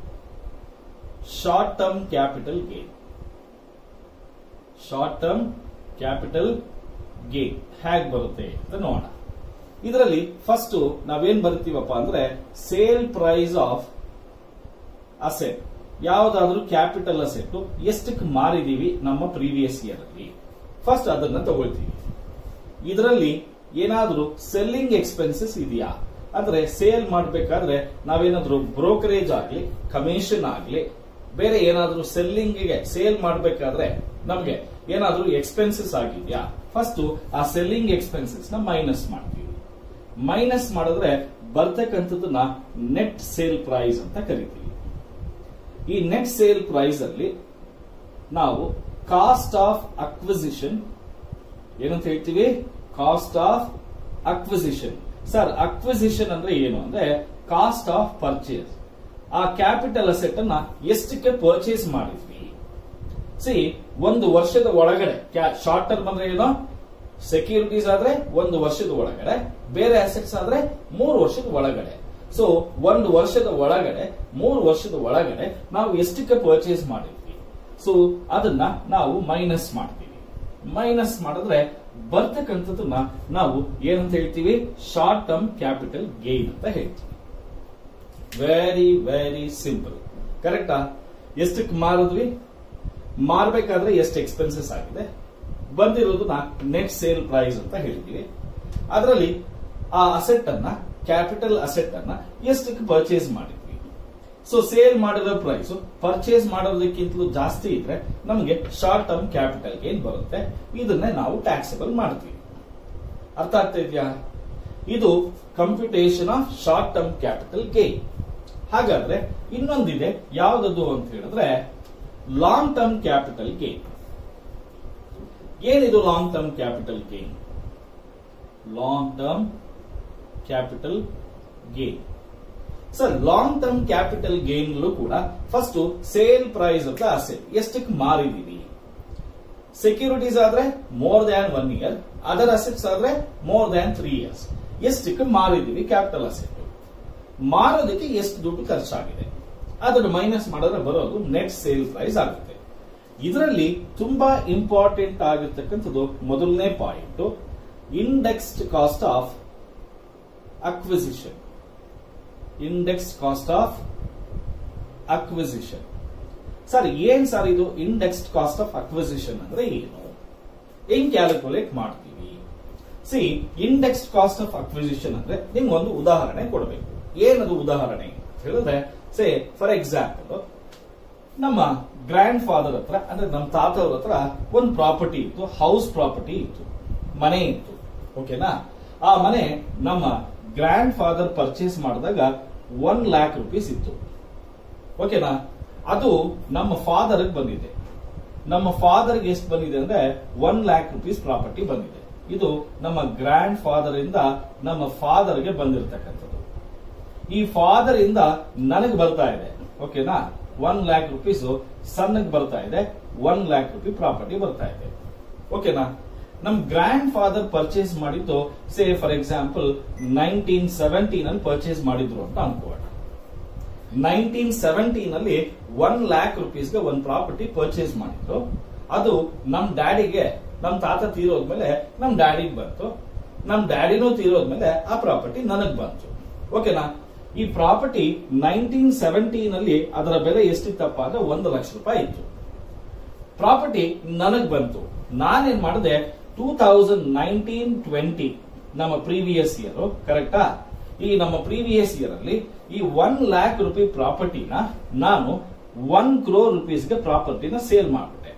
short term capital gain short term capital gain ಹೇಗ್ ಬರುತ್ತೆ ಅಂತ ನೋಡೋಣ ಇದರಲ್ಲಿ ಫಸ್ಟ್ ನಾವೇನ್ ಬರ್ತೀವಪ್ಪ ಅಂದ್ರೆ ಸೇಲ್ ಪ್ರೈಸ್ ಆಫ್ ಅಸೆಟ್ ಯಾವ್ದಾದ್ರೂ ಕ್ಯಾಪಿಟಲ್ ಅಸೆಟ್ ಎಷ್ಟಕ್ಕೆ ಮಾರಿದೀವಿ ನಮ್ಮ ಪ್ರೀವಿಯಸ್ ಇಯರ್ ಅಲ್ಲಿ ಫಸ್ಟ್ ಅದನ್ನ ತಗೊಳ್ತೀವಿ ಇದರಲ್ಲಿ ಏನಾದ್ರೂ ಸೆಲ್ಲಿಂಗ್ ಎಕ್ಸ್ಪೆನ್ಸಸ್ ಇದೆಯಾ ಅಂದ್ರೆ ಸೇಲ್ ಮಾಡಬೇಕಾದ್ರೆ ನಾವೇನಾದ್ರೂ ಬ್ರೋಕರೇಜ್ ಆಗ್ಲಿ ಕಮಿಷನ್ ಆಗ್ಲಿ ಬೇರೆ ಏನಾದ್ರೂ ಸೆಲ್ಲಿಂಗ್ ಗೆ ಸೇಲ್ ಮಾಡಬೇಕಾದ್ರೆ ನಮ್ಗೆ ಏನಾದ್ರೂ ಎಕ್ಸ್ಪೆನ್ಸಸ್ ಆಗಿದ್ಯಾ ಫಸ್ಟ್ ಆ ಸೆಲ್ಲಿಂಗ್ ಎಕ್ಸ್ಪೆನ್ಸಸ್ ನ ಮೈನಸ್ ಮಾಡ್ತೀವಿ ಮೈನಸ್ ಮಾಡಿದ್ರೆ ಬರ್ತಕ್ಕಂಥದ್ದನ್ನ ನೆಟ್ ಸೇಲ್ ಪ್ರೈಸ್ ಅಂತ ಕರಿತೀವಿ ಈ ನೆಟ್ ಸೇಲ್ ಪ್ರೈಸ್ ಅಲ್ಲಿ ನಾವು ಕಾಸ್ಟ್ ಆಫ್ ಅಕ್ವಿಸಿಷನ್ ಏನಂತ ಹೇಳ್ತೀವಿ cost of acquisition sir acquisition ಅಂದ್ರೆ ಏನು ಅಂದ್ರೆ ಕಾಸ್ಟ್ ಆಫ್ ಪರ್ಚೇಸ್ ಆ ಕ್ಯಾಪಿಟಲ್ ಅಸೆಟ್ ಅನ್ನ ಎಷ್ಟಕ್ಕೆ ಪರ್ಚೇಸ್ ಮಾಡಿದ್ವಿ ಸಿ ಒಂದು ವರ್ಷದ ಒಳಗಡೆ ಶಾರ್ಟ್ ಟರ್ಮ್ ಅಂದ್ರೆ ಏನು ಸೆಕ್ಯೂರಿಟೀಸ್ ಆದ್ರೆ ಒಂದು ವರ್ಷದ ಒಳಗಡೆ ಬೇರೆ ಅಸೆಟ್ಸ್ ಆದ್ರೆ ಮೂರು ವರ್ಷದ ಒಳಗಡೆ ಸೊ ಒಂದು ವರ್ಷದ ಒಳಗಡೆ ಮೂರು ವರ್ಷದ ಒಳಗಡೆ ನಾವು ಎಷ್ಟಕ್ಕೆ ಪರ್ಚೇಸ್ ಮಾಡಿದ್ವಿ ಸೊ ಅದನ್ನ ನಾವು ಮೈನಸ್ ಮಾಡ್ತೀವಿ ಮೈನಸ್ ಮಾಡಿದ್ರೆ ಬರ್ತಕ್ಕಂಥದ್ದನ್ನ ನಾವು ಏನಂತ ಹೇಳ್ತೀವಿ ಶಾರ್ಟ್ ಟರ್ಮ್ ಕ್ಯಾಪಿಟಲ್ ಗೇನ್ ಅಂತ ಹೇಳ್ತೀವಿ ವೆರಿ ವೆರಿ ಸಿಂಪಲ್ ಕರೆಕ್ಟಾ ಎಷ್ಟಕ್ಕೆ ಮಾರಿದ್ವಿ ಮಾರ್ಬೇಕಾದ್ರೆ ಎಷ್ಟು ಎಕ್ಸ್ಪೆನ್ಸಸ್ ಆಗಿದೆ ಬಂದಿರೋದನ್ನ ನೆಟ್ ಸೇಲ್ ಪ್ರೈಸ್ ಅಂತ ಹೇಳ್ತೀವಿ ಅದರಲ್ಲಿ ಆ ಅಸೆಟ್ ಅನ್ನ ಕ್ಯಾಪಿಟಲ್ ಅಸೆಟ್ ಅನ್ನ ಎಷ್ಟಕ್ಕೆ ಪರ್ಚೇಸ್ ಮಾಡಿದ್ವಿ ಸೊ ಸೇಲ್ ಮಾಡಿರೋ ಪ್ರೈಸ್ ಪರ್ಚೇಸ್ ಮಾಡೋದಕ್ಕಿಂತಲೂ ಜಾಸ್ತಿ ಇದ್ರೆ ನಮಗೆ ಶಾರ್ಟ್ ಟರ್ಮ್ ಕ್ಯಾಪಿಟಲ್ ಗೇನ್ ಬರುತ್ತೆ ಇದನ್ನೇ ನಾವು ಟ್ಯಾಕ್ಸಬಲ್ ಮಾಡ್ತೀವಿ ಅರ್ಥ ಆಗ್ತಾ ಇದೆಯಾ ಇದು computation of short term capital gain ಹಾಗಾದ್ರೆ ಇನ್ನೊಂದಿದೆ ಯಾವ್ದದು ಅಂತ ಹೇಳಿದ್ರೆ ಲಾಂಗ್ ಟರ್ಮ್ ಕ್ಯಾಪಿಟಲ್ ಗೇನ್ ಏನಿದು long term capital gain long term capital gain sir long term capital gain ಕೂಡ first sale price of the asset ಎಷ್ಟಕ್ಕೆ ಮಾರಿದೀವಿ ಸೆಕ್ಯೂರಿಟೀಸ್ ಆದ್ರೆ more than one year other assets ಆದ್ರೆ ಮೋರ್ ದ್ಯಾನ್ ತ್ರೀ ಇಯರ್ಸ್ ಎಷ್ಟಕ್ಕೆ ಮಾರಿದೀವಿ capital asset ಮಾರೋದಕ್ಕೆ ಎಷ್ಟು ದುಡ್ಡು ಖರ್ಚಾಗಿದೆ ಅದನ್ನು ಮೈನಸ್ ಮಾಡಿದ್ರೆ ಬರೋದು ನೆಟ್ ಸೇಲ್ ಪ್ರೈಸ್ ಆಗುತ್ತೆ ಇದರಲ್ಲಿ ತುಂಬಾ ಇಂಪಾರ್ಟೆಂಟ್ ಆಗಿರ್ತಕ್ಕಂಥದ್ದು ಮೊದಲನೇ point indexed cost of acquisition index cost of acquisition sir ಏನ್ ಸರ್ ಇದು ಇಂಡೆಕ್ಸ್ಡ್ ಕಾಸ್ಟ್ ಆಫ್ ಅಕ್ವಿಸಿಷನ್ ಅಂದ್ರೆ ಏನು ಹೆಂಗ್ ಕ್ಯಾಲ್ಕುಲೇಟ್ ಮಾಡ್ತೀವಿ see indexed cost of acquisition ಅಂದ್ರೆ ನಿಮ್ಗೆ ಒಂದು ಉದಾಹರಣೆ ಕೊಡಬೇಕು ಏನದು ಉದಾಹರಣೆ ಅಂತ ಹೇಳಿದ್ರೆ ಸೇ ಫಾರ್ ಎಕ್ಸಾಂಪಲ್ ನಮ್ಮ ಗ್ರ್ಯಾಂಡ್ ಫಾದರ್ ಹತ್ರ ಅಂದ್ರೆ ನಮ್ಮ ತಾತವ್ರ ಹತ್ರ ಒಂದು ಪ್ರಾಪರ್ಟಿ ಇತ್ತು ಹೌಸ್ ಪ್ರಾಪರ್ಟಿ ಇತ್ತು ಮನೆ ಇತ್ತು ಓಕೆನಾ ಆ ಮನೆ ನಮ್ಮ ಗ್ರ್ಯಾಂಡ್ ಫಾದರ್ ಪರ್ಚೇಸ್ ಮಾಡಿದಾಗ ಒನ್ ಲ್ಯಾಕ್ ರುಪೀಸ್ ಇತ್ತು ಓಕೆನಾ ಅದು ನಮ್ಮ ಫಾದರ್ ಬಂದಿದೆ ನಮ್ಮ ಫಾದರ್ ಎಷ್ಟು ಬಂದಿದೆ ಅಂದ್ರೆ ಒನ್ ಲ್ಯಾಕ್ ರುಪೀಸ್ ಪ್ರಾಪರ್ಟಿ ಬಂದಿದೆ ಇದು ನಮ್ಮ ಗ್ರ್ಯಾಂಡ್ ಫಾದರ್ ಇಂದ ನಮ್ಮ ಫಾದರ್ಗೆ ಬಂದಿರತಕ್ಕಂಥದ್ದು ಈ ಫಾದರ್ ಇಂದ ನನಗೆ ಬರ್ತಾ ಇದೆ ಓಕೆನಾ ಒನ್ ಲ್ಯಾಕ್ ರುಪೀಸ್ ಸಣ್ಣಗೆ ಬರ್ತಾ ಇದೆ ಒನ್ ಲ್ಯಾಕ್ ರುಪಿ ಪ್ರಾಪರ್ಟಿ ಬರ್ತಾ ಇದೆ ಓಕೆನಾ ನಮ್ ಗ್ರ್ಯಾಂಡ್ ಫಾದರ್ ಪರ್ಚೇಸ್ ಮಾಡಿದ್ದು say for example nineteen seventeen ಅಲ್ಲಿ ಪರ್ಚೇಸ್ ಮಾಡಿದ್ರು ಅಂತ ಅನ್ಕೋಣ ನೈನ್ಟೀನ್ ಸೆವೆಂಟೀನ್ ಅಲ್ಲಿ ಒನ್ ಲ್ಯಾಕ್ ರುಪೀಸ್ಗೆ ಒಂದು ಪ್ರಾಪರ್ಟಿ ಪರ್ಚೇಸ್ ಮಾಡಿದ್ರು ಅದು ನಮ್ ಡ್ಯಾಡಿಗೆ ನಮ್ ತಾತ ತೀರೋದ್ಮೇಲೆ ನಮ್ ಡ್ಯಾಡಿಗೆ ಬಂತು ನಮ್ ಡ್ಯಾಡಿನೂ ತೀರೋದ್ಮೇಲೆ ಆ ಪ್ರಾಪರ್ಟಿ ನನಗ್ ಬಂತು ಓಕೆನಾ ಈ ಪ್ರಾಪರ್ಟಿ ನೈನ್ಟೀನ್ ಸೆವೆಂಟೀನ್ ಅಲ್ಲಿ ಅದರ ಬೆಲೆ ಎಷ್ಟಿತ್ತಪ್ಪ ಅಂದ್ರೆ ಒಂದು ಲಕ್ಷ ರೂಪಾಯಿ ಇತ್ತು ಪ್ರಾಪರ್ಟಿ ನನಗ್ ಬಂತು ನಾನೇನ್ ಮಾಡಿದೆ ಟೂ ತೌಸಂಡ್ ನೈನ್ಟೀನ್ ಟ್ವೆಂಟಿ ನಮ್ಮ ಪ್ರೀವಿಯಸ್ ಇಯರ್ ಕರೆಕ್ಟಾ ಈ ನಮ್ಮ ಪ್ರೀವಿಯಸ್ ಇಯರ್ ಅಲ್ಲಿ ಈ ಒನ್ ಲ್ಯಾಕ್ ರುಪಿ ಪ್ರಾಪರ್ಟಿನ ನಾನು ಒನ್ ಕ್ರೋರ್ ರುಪೀಸ್ಗೆ ಪ್ರಾಪರ್ಟಿನ ಸೇಲ್ ಮಾಡಿಬಿಟ್ಟೆ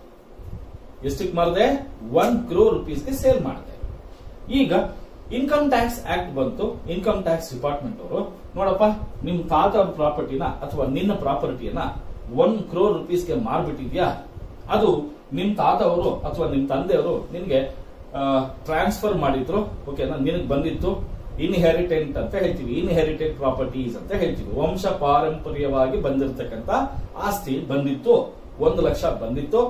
ಎಷ್ಟಕ್ಕೆ ಮಾಡಿದೆ ಒನ್ ಕ್ರೋರ್ ರುಪೀಸ್ಗೆ ಸೇಲ್ ಮಾಡಿದೆ ಈಗ ಇನ್ಕಮ್ ಟ್ಯಾಕ್ಸ್ ಆಕ್ಟ್ ಬಂತು ಇನ್ಕಮ್ ಟ್ಯಾಕ್ಸ್ ಡಿಪಾರ್ಟ್ಮೆಂಟ್ ಅವರು ನೋಡಪ್ಪ ನಿಮ್ ತಾತ ಪ್ರಾಪರ್ಟಿನ ಅಥವಾ ನಿನ್ನ ಪ್ರಾಪರ್ಟಿಯನ್ನ ಒನ್ ಕ್ರೋರ್ ರುಪೀಸ್ಗೆ ಮಾರ್ಬಿಟ್ಟಿದ್ಯಾ ಅದು ನಿಮ್ ತಾತ ಅವರು ಅಥವಾ ನಿಮ್ ತಂದೆಯವರು ನಿನ್ಗೆ ಟ್ರಾನ್ಸ್ಫರ್ ಮಾಡಿದ್ರು ಓಕೆನಾ ನಿನಗೆ ಬಂದಿತ್ತು ಇನ್ಹೆರಿಟೆಂಟ್ ಅಂತ ಹೇಳ್ತೀವಿ ಇನ್ಹೆರಿಟೆಡ್ ಪ್ರಾಪರ್ಟೀಸ್ ಅಂತ ಹೇಳ್ತೀವಿ ವಂಶ ಪಾರಂಪರ್ಯವಾಗಿ ಬಂದಿರತಕ್ಕಂತ ಆಸ್ತಿ ಬಂದಿತ್ತು ಒಂದು ಲಕ್ಷ ಬಂದಿತ್ತು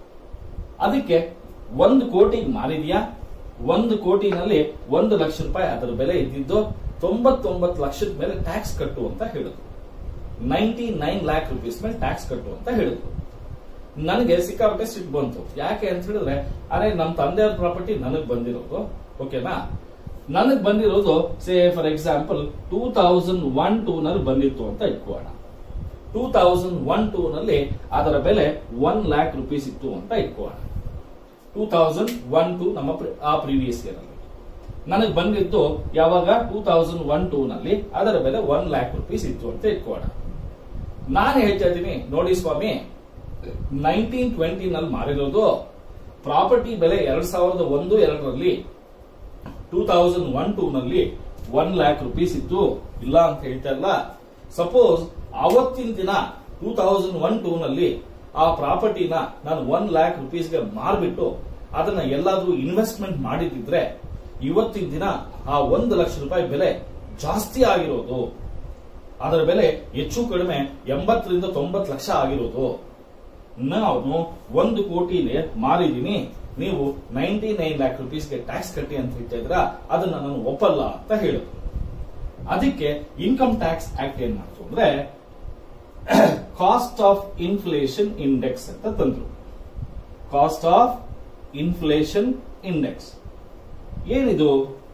ಅದಕ್ಕೆ ಒಂದು ಕೋಟಿ ಮಾರಿದ್ಯಾ ಒಂದು ಕೋಟಿನಲ್ಲಿ ಒಂದು ಲಕ್ಷ ರೂಪಾಯಿ ಅದರ ಬೆಲೆ ಇದ್ದಿದ್ದು ತೊಂಬತ್ತೊಂಬತ್ತು ಲಕ್ಷದ ಮೇಲೆ ಟ್ಯಾಕ್ಸ್ ಕಟ್ಟು ಅಂತ ಹೇಳಿದ್ರು ನೈಂಟಿ ನೈನ್ ಲ್ಯಾಕ್ ರುಪೀಸ್ ಮೇಲೆ ಟ್ಯಾಕ್ಸ್ ಕಟ್ಟು ಅಂತ ಹೇಳಿದ್ರು ನನಗೆ ಸಿಕ್ಕಾಪಟ್ಟೆ ಸಿಟ್ಟು ಬಂತು ಯಾಕೆ ಅಂತ ಹೇಳಿದ್ರೆ ಅರೆ ನಮ್ಮ ತಂದೆಯವ್ರ ಪ್ರಾಪರ್ಟಿ ನನಗ್ ಬಂದಿರೋದು ಓಕೆನಾ ನನಗ್ ಬಂದಿರೋದು say for example two thousand one two ನಲ್ಲಿ ಬಂದಿತ್ತು ಅಂತ ಇಟ್ಕೋಣ ಟೂ ತೌಸಂಡ್ ಒನ್ ಟೂ ನಲ್ಲಿ ಅದರ ಬೆಲೆ ಒನ್ ಲ್ಯಾಕ್ ರುಪೀಸ್ ಇತ್ತು ಅಂತ ಇಟ್ಕೋಣ ಟೂ ತೌಸಂಡ್ ಒನ್ ಟೂ ನಮ್ಮ ಪ್ರಿ- ಆ ಪ್ರೀವಿಯಸ್ ಇಯರ್ ಅಲ್ಲಿ ನನಗೆ ಬಂದಿದ್ದು ಯಾವಾಗ ಟೂ ತೌಸಂಡ್ ಒನ್ ಟೂ ನಲ್ಲಿ ಅದರ ಬೆಲೆ ಒನ್ ಲ್ಯಾಕ್ ರುಪೀಸ್ ಇತ್ತು ಅಂತ ಇಟ್ಕೋಣ ನಾನು ಹೇಳ್ತಾ ಇದ್ದೀನಿ ನೋಡಿ ಸ್ವಾಮಿ ನೈನ್ಟೀನ್ ಟ್ವೆಂಟಿ ನಲ್ಲಿ ಮಾರಿರೋದು ಪ್ರಾಪರ್ಟಿ ಬೆಲೆ ಎರಡ್ ಸಾವಿರದ ಒಂದು ಎರಡರಲ್ಲಿ ಟೂ ತೌಸಂಡ್ ಒನ್ ಟೂ ನಲ್ಲಿ ಒನ್ ಲ್ಯಾಕ್ ರುಪೀಸ್ ಇತ್ತು ಇಲ್ಲ ಅಂತ ಹೇಳ್ತಾ ಇಲ್ಲ ಸಪೋಸ್ ಅವತ್ತಿನ ದಿನ ಟೂ ತೌಸಂಡ್ ಒನ್ ಟೂ ನಲ್ಲಿ ಆ ಪ್ರಾಪರ್ಟಿನ ನಾನು ಒನ್ ಲ್ಯಾಕ್ ರುಪೀಸ್ಗೆ ಮಾರ್ಬಿಟ್ಟು ಅದನ್ನ ಎಲ್ಲಾದ್ರೂ ಇನ್ವೆಸ್ಟ್ಮೆಂಟ್ ಮಾಡಿದ್ರೆ ಇವತ್ತಿನ ದಿನ ಆ ಒಂದು ಲಕ್ಷ ರೂಪಾಯಿ ಬೆಲೆ ಜಾಸ್ತಿ ಆಗಿರೋದು ಅದರ ಬೆಲೆ ಹೆಚ್ಚು ಕಡಿಮೆ ಎಂಬತ್ತರಿಂದ ತೊಂಬತ್ತು ಲಕ್ಷ ಆಗಿರೋದು ನಾನು ಒಂದು ಕೋಟಿಲಿ ಮಾರಿದೀನಿ ನೀವು ನೈಂಟಿ ನೈನ್ ಲ್ಯಾಕ್ ರುಪೀಸ್ಗೆ ಟ್ಯಾಕ್ಸ್ ಕಟ್ಟಿ ಅಂತ ಹೇಳ್ತಾ ಇದ್ರ ಅದನ್ನ ನಾನು ಒಪ್ಪಲ್ಲ ಅಂತ ಹೇಳಿದ್ರು ಅದಕ್ಕೆ ಇನ್ಕಮ್ ಟ್ಯಾಕ್ಸ್ ಆಕ್ಟ್ ಏನ್ ಮಾಡ್ತು ಅಂದ್ರೆ ಕಾಸ್ಟ್ ಆಫ್ ಇನ್ಫ್ಲೇಷನ್ ಇಂಡೆಕ್ಸ್ ಅಂತ ತಂದ್ರು ಕಾಸ್ಟ್ ಆಫ್ ಇನ್ಫ್ಲೇಷನ್ ಇಂಡೆಕ್ಸ್ ಏನಿದು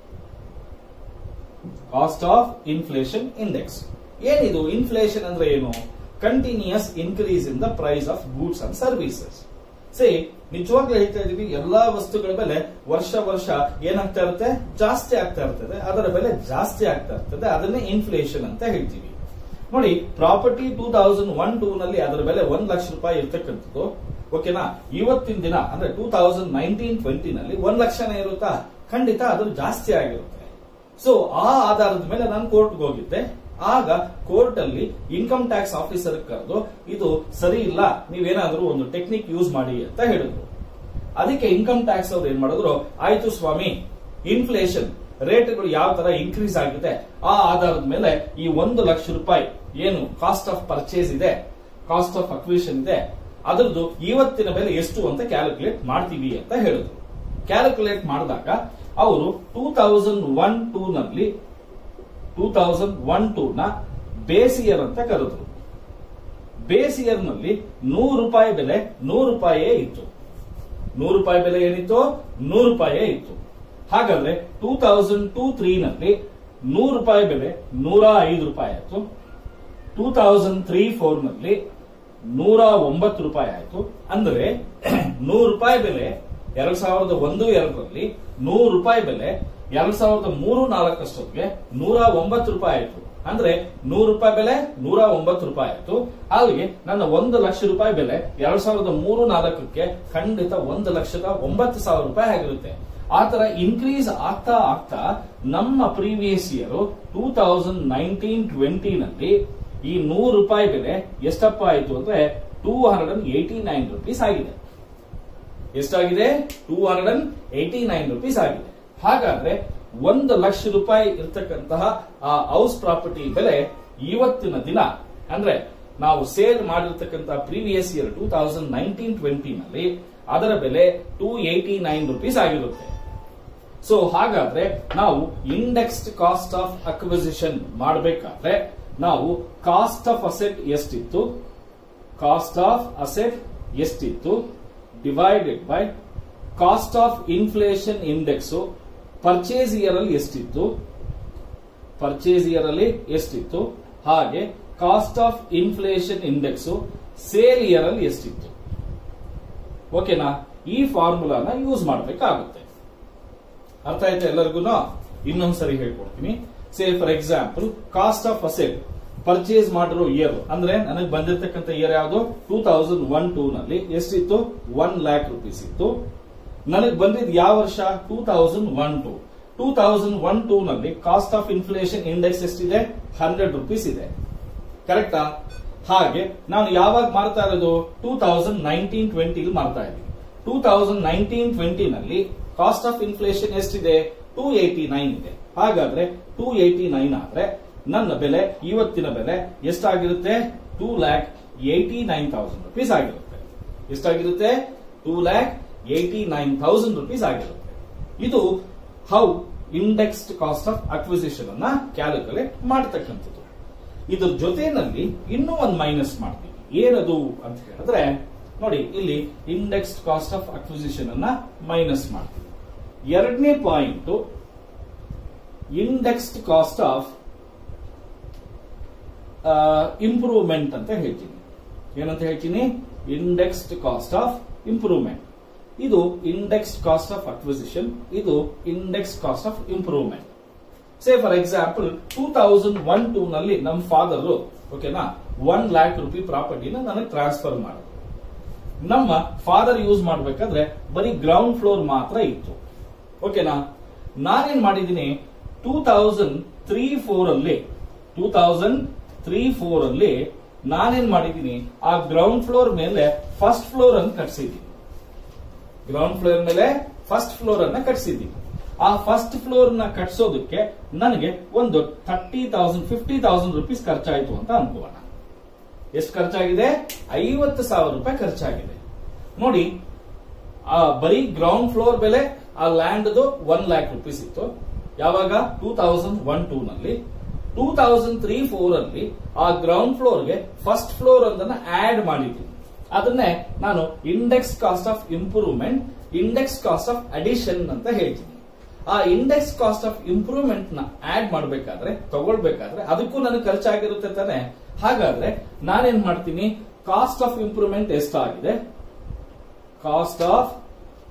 ಕಾಸ್ಟ್ ಆಫ್ ಇನ್ಫ್ಲೇಷನ್ ಇಂಡೆಕ್ಸ್ ಏನಿದು ಇನ್ಫ್ಲೇಷನ್ ಅಂದ್ರೆ ಏನು continuous increase in the price of goods and services say ನಿಜವಾಗ್ಲೂ ಹೇಳ್ತಾ ಇದೀವಿ ಎಲ್ಲಾ ವಸ್ತುಗಳ ಮೇಲೆ ವರ್ಷ ವರ್ಷ ಏನಾಗ್ತಾ ಇರುತ್ತೆ ಜಾಸ್ತಿ ಆಗ್ತಾ ಇರ್ತದೆ ಅದರ ಬೆಲೆ ಜಾಸ್ತಿ ಆಗ್ತಾ ಇರ್ತದೆ ಅದನ್ನೇ ಇನ್ಫ್ಲೇಷನ್ ಅಂತ ಹೇಳ್ತೀವಿ ನೋಡಿ property two thousand one two ನಲ್ಲಿ ಅದರ ಬೆಲೆ ಒಂದ್ ಲಕ್ಷ ರೂಪಾಯಿ ಇರ್ತಕ್ಕಂಥದ್ದು ಓಕೆನಾ ಇವತ್ತಿನ ದಿನ ಅಂದ್ರೆ ಟೂ ತೌಸಂಡ್ ನೈನ್ಟೀನ್ ಟ್ವೆಂಟಿ ನಲ್ಲಿ ಒಂದ್ ಲಕ್ಷನೇ ಇರುತ್ತಾ ಖಂಡಿತ ಅದು ಜಾಸ್ತಿ ಆಗಿರುತ್ತೆ ಸೊ ಆ ಆಧಾರದ ಮೇಲೆ ನಾನು ಕೋರ್ಟ್ಗೆ ಹೋಗಿದ್ದೆ ಆಗ ಕೋರ್ಟ್ ಅಲ್ಲಿ ಇನ್ಕಮ್ ಟ್ಯಾಕ್ಸ್ ಆಫೀಸರ್ ಕರೆದು ಇದು ಸರಿ ಇಲ್ಲ ನೀವೇನಾದ್ರೂ ಒಂದು ಟೆಕ್ನಿಕ್ ಯೂಸ್ ಮಾಡಿ ಅಂತ ಹೇಳಿದ್ರು ಅದಕ್ಕೆ ಇನ್ಕಮ್ ಟ್ಯಾಕ್ಸ್ ಅವ್ರು ಏನ್ ಮಾಡಿದ್ರು ಆಯ್ತು ಸ್ವಾಮಿ ಇನ್ಫ್ಲೇಷನ್ ರೇಟ್ಗಳು ಯಾವ ತರ ಇನ್ಕ್ರೀಸ್ ಆಗಿದೆ ಆ ಆಧಾರದ ಮೇಲೆ ಈ ಒಂದು ಲಕ್ಷ ರೂಪಾಯಿ ಏನು ಕಾಸ್ಟ್ ಆಫ್ ಪರ್ಚೇಸ್ ಇದೆ ಕಾಸ್ಟ್ ಆಫ್ ಅಕ್ವಿಷನ್ ಇದೆ ಅದರದ್ದು ಇವತ್ತಿನ ಬೆಲೆ ಎಷ್ಟು ಅಂತ ಕ್ಯಾಲ್ಕುಲೇಟ್ ಮಾಡ್ತೀವಿ ಅಂತ ಹೇಳಿದ್ರು ಕ್ಯಾಲ್ಕುಲೇಟ್ ಮಾಡಿದಾಗ ಅವರು ಟೂ ತೌಸಂಡ್ ಒನ್ ಟೂ ನಲ್ಲಿ ಟೂ ತೌಸಂಡ್ ಒನ್ ಟೂ ನ ಬೇಸ್ ಇಯರ್ ಅಂತ ಕರೆದ್ರು ಬೇಸ್ ಇಯರ್ ನಲ್ಲಿ ನೂರು ರೂಪಾಯಿ ಬೆಲೆ ನೂರು ರೂಪಾಯೇ ಇತ್ತು ನೂರು ರೂಪಾಯಿ ಬೆಲೆ ಏನಿತ್ತು ನೂರು ರೂಪಾಯೇ ಇತ್ತು ಹಾಗಾದ್ರೆ ಟೂ ತೌಸಂಡ್ ಟೂ ತ್ರೀ ನಲ್ಲಿ ನೂರು ರೂಪಾಯಿ ಬೆಲೆ ನೂರ ಐದು ರೂಪಾಯಿ ಆಯ್ತು ಟೂ ತೌಸಂಡ್ ತ್ರೀ ಫೋರ್ ನಲ್ಲಿ ನೂರ ಒಂಬತ್ತು ರೂಪಾಯಿ ಆಯ್ತು ಅಂದ್ರೆ ನೂರು ರೂಪಾಯಿ ಬೆಲೆ ಎರಡ್ ಸಾವಿರದ ಒಂದು ಎರಡರಲ್ಲಿ ನೂರು ರೂಪಾಯಿ ಬೆಲೆ ಎರಡ್ ಸಾವಿರದ ಮೂರು ನಾಲ್ಕಷ್ಟೊತ್ತಿಗೆ ನೂರ ಒಂಬತ್ತು ರೂಪಾಯಿ ಆಯ್ತು ಅಂದ್ರೆ ನೂರು ರೂಪಾಯಿ ಬೆಲೆ ನೂರ ಒಂಬತ್ತು ರೂಪಾಯಿ ಆಯ್ತು ಅಲ್ಲಿಗೆ ನನ್ನ ಒಂದು ಲಕ್ಷ ರೂಪಾಯಿ ಬೆಲೆ ಎರಡ್ ಸಾವಿರದ ಮೂರು ನಾಲ್ಕಕ್ಕೆ ಖಂಡಿತ ಒಂದು ಲಕ್ಷದ ಒಂಬತ್ತು ಸಾವಿರ ರೂಪಾಯಿ ಆಗಿರುತ್ತೆ ಆ ತರ ಇನ್ಕ್ರೀಸ್ ಆಗ್ತಾ ಆಗ್ತಾ ನಮ್ಮ previous year two thousand nineteen twenty ನಲ್ಲಿ ಈ ನೂರು ರೂಪಾಯಿ ಬೆಲೆ ಎಷ್ಟಪ್ಪ ಆಯ್ತು ಅಂದ್ರೆ two hundred and eighty nine rupees ಆಗಿದೆ ಎಷ್ಟಾಗಿದೆ two hundred and eighty nine rupees ಆಗಿದೆ ಹಾಗಾದ್ರೆ ಒಂದು ಲಕ್ಷ ರೂಪಾಯಿ ಇರ್ತಕ್ಕಂತಹ ಆ ಹೌಸ್ ಪ್ರಾಪರ್ಟಿ ಬೆಲೆ ಇವತ್ತಿನ ದಿನ ಅಂದ್ರೆ ನಾವು ಸೇಲ್ ಮಾಡಿರ್ತಕ್ಕಂತಹ previous year two thousand nineteen twenty ನಲ್ಲಿ ಅದರ ಬೆಲೆ ಟೂ ಏಟಿ ನೈನ್ ರುಪೀಸ್ ಆಗಿರುತ್ತೆ ಸೊ ಹಾಗಾದ್ರೆ ನಾವು ಇಂಡೆಕ್ಸ್ಡ್ ಕಾಸ್ಟ್ ಆಫ್ ಅಕ್ವಿಸಿಷನ್ ಮಾಡಬೇಕಾದ್ರೆ ನಾವು ಕಾಸ್ಟ್ ಆಫ್ ಅಸೆಟ್ ಎಷ್ಟಿತ್ತು ಕಾಸ್ಟ್ ಆಫ್ ಅಸೆಟ್ ಎಷ್ಟಿತ್ತು divided by cost of inflation index purchase year ಅಲ್ಲಿ ಎಷ್ಟಿತ್ತು ಪರ್ಚೇಸ್ ಇಯರ್ ಅಲ್ಲಿ ಎಷ್ಟಿತ್ತು ಹಾಗೆ cost of inflation index sale year ಅಲ್ಲಿ ಎಷ್ಟಿತ್ತು ಓಕೆನಾ ಈ ಫಾರ್ಮುಲಾನ ಯೂಸ್ ಮಾಡಬೇಕಾಗುತ್ತೆ ಅರ್ಥ ಆಯ್ತಾ ಎಲ್ಲರಿಗೂ ಇನ್ನೊಂದ್ಸರಿ ಹೇಳ್ಕೊಡ್ತೀನಿ say for example cost of asset purchase ಮಾಡಿರೋ ಇಯರ್ ಅಂದ್ರೆ ನನಗೆ ಬಂದಿರತಕ್ಕಂಥ ಇಯರ್ ಯಾವುದು ಟೂ ತೌಸಂಡ್ ಒನ್ ಟೂ ನಲ್ಲಿ ಎಷ್ಟಿತ್ತು ಒನ್ ಲ್ಯಾಕ್ ರುಪೀಸ್ ಇತ್ತು ನನಗೆ ಬಂದಿದ್ದು ಯಾವ ವರ್ಷ two thousand one two two thousand one two ನಲ್ಲಿ ಕಾಸ್ಟ್ ಆಫ್ ಇನ್ಫ್ಲೇಷನ್ ಇಂಡೆಕ್ಸ್ ಎಷ್ಟಿದೆ ಹಂಡ್ರೆಡ್ ರುಪೀಸ್ ಇದೆ ಕರೆಕ್ಟಾ ಹಾಗೆ ನಾನು ಯಾವಾಗ ಮಾಡ್ತಾ ಇರೋದು ಟೂ ತೌಸಂಡ್ ನೈನ್ಟೀನ್ ಟ್ವೆಂಟಿ ಮಾಡ್ತಾ ಇದ್ದೀನಿ ಟೂ ತೌಸಂಡ್ ನೈನ್ಟೀನ್ ಟ್ವೆಂಟಿ ನಲ್ಲಿ ಕಾಸ್ಟ್ ಆಫ್ ಇನ್ಫ್ಲೇಷನ್ ಎಷ್ಟಿದೆ ಟೂ ಏಟಿ ನೈನ್ ಇದೆ ಹಾಗಾದ್ರೆ ಟೂ ಏಟಿ ನೈನ್ ಆದ್ರೆ ನನ್ನ ಬೆಲೆ ಇವತ್ತಿನ ಬೆಲೆ ಎಷ್ಟಾಗಿರುತ್ತೆ two lakh eighty nine thousand rupees ಆಗಿರುತ್ತೆ ಎಷ್ಟಾಗಿರುತ್ತೆ two lakh eighty nine thousand rupees ಆಗಿರುತ್ತೆ ಇದು how indexed cost of acquisition ಅನ್ನ ಕ್ಯಾಲ್ಕುಲೇಟ್ ಮಾಡತಕ್ಕಂಥದ್ದು ಇದ್ರ ಜೊತೆನಲ್ಲಿ ಇನ್ನೂ ಒಂದು ಮೈನಸ್ ಮಾಡ್ತೀವಿ ಏನದು ಅಂತ ಹೇಳಿದ್ರೆ ನೋಡಿ ಇಲ್ಲಿ ಇಂಡೆಕ್ಸ್ಡ್ ಕಾಸ್ಟ್ ಆಫ್ ಅಕ್ವಿಸಿಷನ್ ಅನ್ನ ಮೈನಸ್ ಮಾಡ್ತೀವಿ ಎರಡನೇ point indexed cost of improvement ಅಂತ ಹೇಳ್ತೀನಿ ಏನಂತ ಹೇಳ್ತೀನಿ ಇಂಡೆಕ್ಸ್ಡ್ ಕಾಸ್ಟ್ ಆಫ್ ಇಂಪ್ರೂವ್ಮೆಂಟ್ ಇದು ಇಂಡೆಕ್ಸ್ಡ್ ಕಾಸ್ಟ್ ಆಫ್ ಅಕ್ವಿಸಿಷನ್ ಇದು index cost of improvement say for example two thousand one two ನಲ್ಲಿ ನಮ್ಮ ಫಾದರ್ ಓಕೆನಾ ಒನ್ ಲ್ಯಾಕ್ ರುಪಿ ಪ್ರಾಪರ್ಟಿನ ನನಗೆ ಟ್ರಾನ್ಸ್ಫರ್ ಮಾಡಿದ್ರು ನಮ್ಮ ಫಾದರ್ ಯೂಸ್ ಮಾಡಬೇಕಾದ್ರೆ ಬರೀ ಗ್ರೌಂಡ್ ಫ್ಲೋರ್ ಮಾತ್ರ ಇತ್ತು ಓಕೆನಾ ನಾನೇನ್ ಮಾಡಿದ್ದೀನಿ ಟೂ ತೌಸಂಡ್ ತ್ರೀ ಫೋರ್ ಅಲ್ಲಿ ಟೂ ತೌಸಂಡ್ ತ್ರೀ ಫೋರ್ ಅಲ್ಲಿ ನಾನೇನ್ ಮಾಡಿದ್ದೀನಿ ಆ ಗ್ರೌಂಡ್ ಫ್ಲೋರ್ ಮೇಲೆ ಫಸ್ಟ್ ಫ್ಲೋರ್ ಅನ್ನು ಕಟ್ಸಿದ್ದೀನಿ ಗ್ರೌಂಡ್ ಫ್ಲೋರ್ ಮೇಲೆ ಫಸ್ಟ್ ಫ್ಲೋರ್ ಅನ್ನ ಕಟ್ಸಿದ್ದೀನಿ ಆ ಫಸ್ಟ್ ಫ್ಲೋರ್ ನ ಕಟ್ಸೋದಕ್ಕೆ ನನಗೆ ಒಂದು thirty thousand fifty thousand rupees ಖರ್ಚಾಯಿತು ಅಂತ ಅನ್ಕೋಣ ಎಷ್ಟು ಖರ್ಚಾಗಿದೆ ಐವತ್ತು ಸಾವಿರ ರೂಪಾಯಿ ಖರ್ಚಾಗಿದೆ ನೋಡಿ ಆ ಬರೀ ಗ್ರೌಂಡ್ ಫ್ಲೋರ್ ಬೆಲೆ ಆ ಲ್ಯಾಂಡ್ ಒನ್ ಲ್ಯಾಕ್ ರುಪೀಸ್ ಇತ್ತು ಯಾವಾಗ ಟೂ ತೌಸಂಡ್ ಒನ್ ಟೂ ನಲ್ಲಿ ಟೂ ತೌಸಂಡ್ ತ್ರೀ ಫೋರ್ ಅಲ್ಲಿ ಆ ಗ್ರೌಂಡ್ ಫ್ಲೋರ್ಗೆ ಫಸ್ಟ್ ಫ್ಲೋರ್ ಒಂದನ್ನ ಆಡ್ ಮಾಡಿದ್ದೀನಿ ಅದನ್ನೇ ನಾನು index cost of improvement index cost of addition ಅಂತ ಹೇಳ್ತೀನಿ ಆ ಇಂಡೆಕ್ಸ್ ಕಾಸ್ಟ್ ಆಫ್ ಇಂಪ್ರೂವ್ಮೆಂಟ್ ನ ಆಡ್ ಮಾಡಬೇಕಾದ್ರೆ ತಗೊಳ್ಬೇಕಾದ್ರೆ ಅದಕ್ಕೂ ನನಗೆ ಖರ್ಚಾಗಿರುತ್ತೆ ತಾನೆ ಹಾಗಾದ್ರೆ ನಾನೇನ್ ಮಾಡ್ತೀನಿ ಕಾಸ್ಟ್ ಆಫ್ ಇಂಪ್ರೂವ್ಮೆಂಟ್ ಎಷ್ಟಾಗಿದೆ ಕಾಸ್ಟ್ ಆಫ್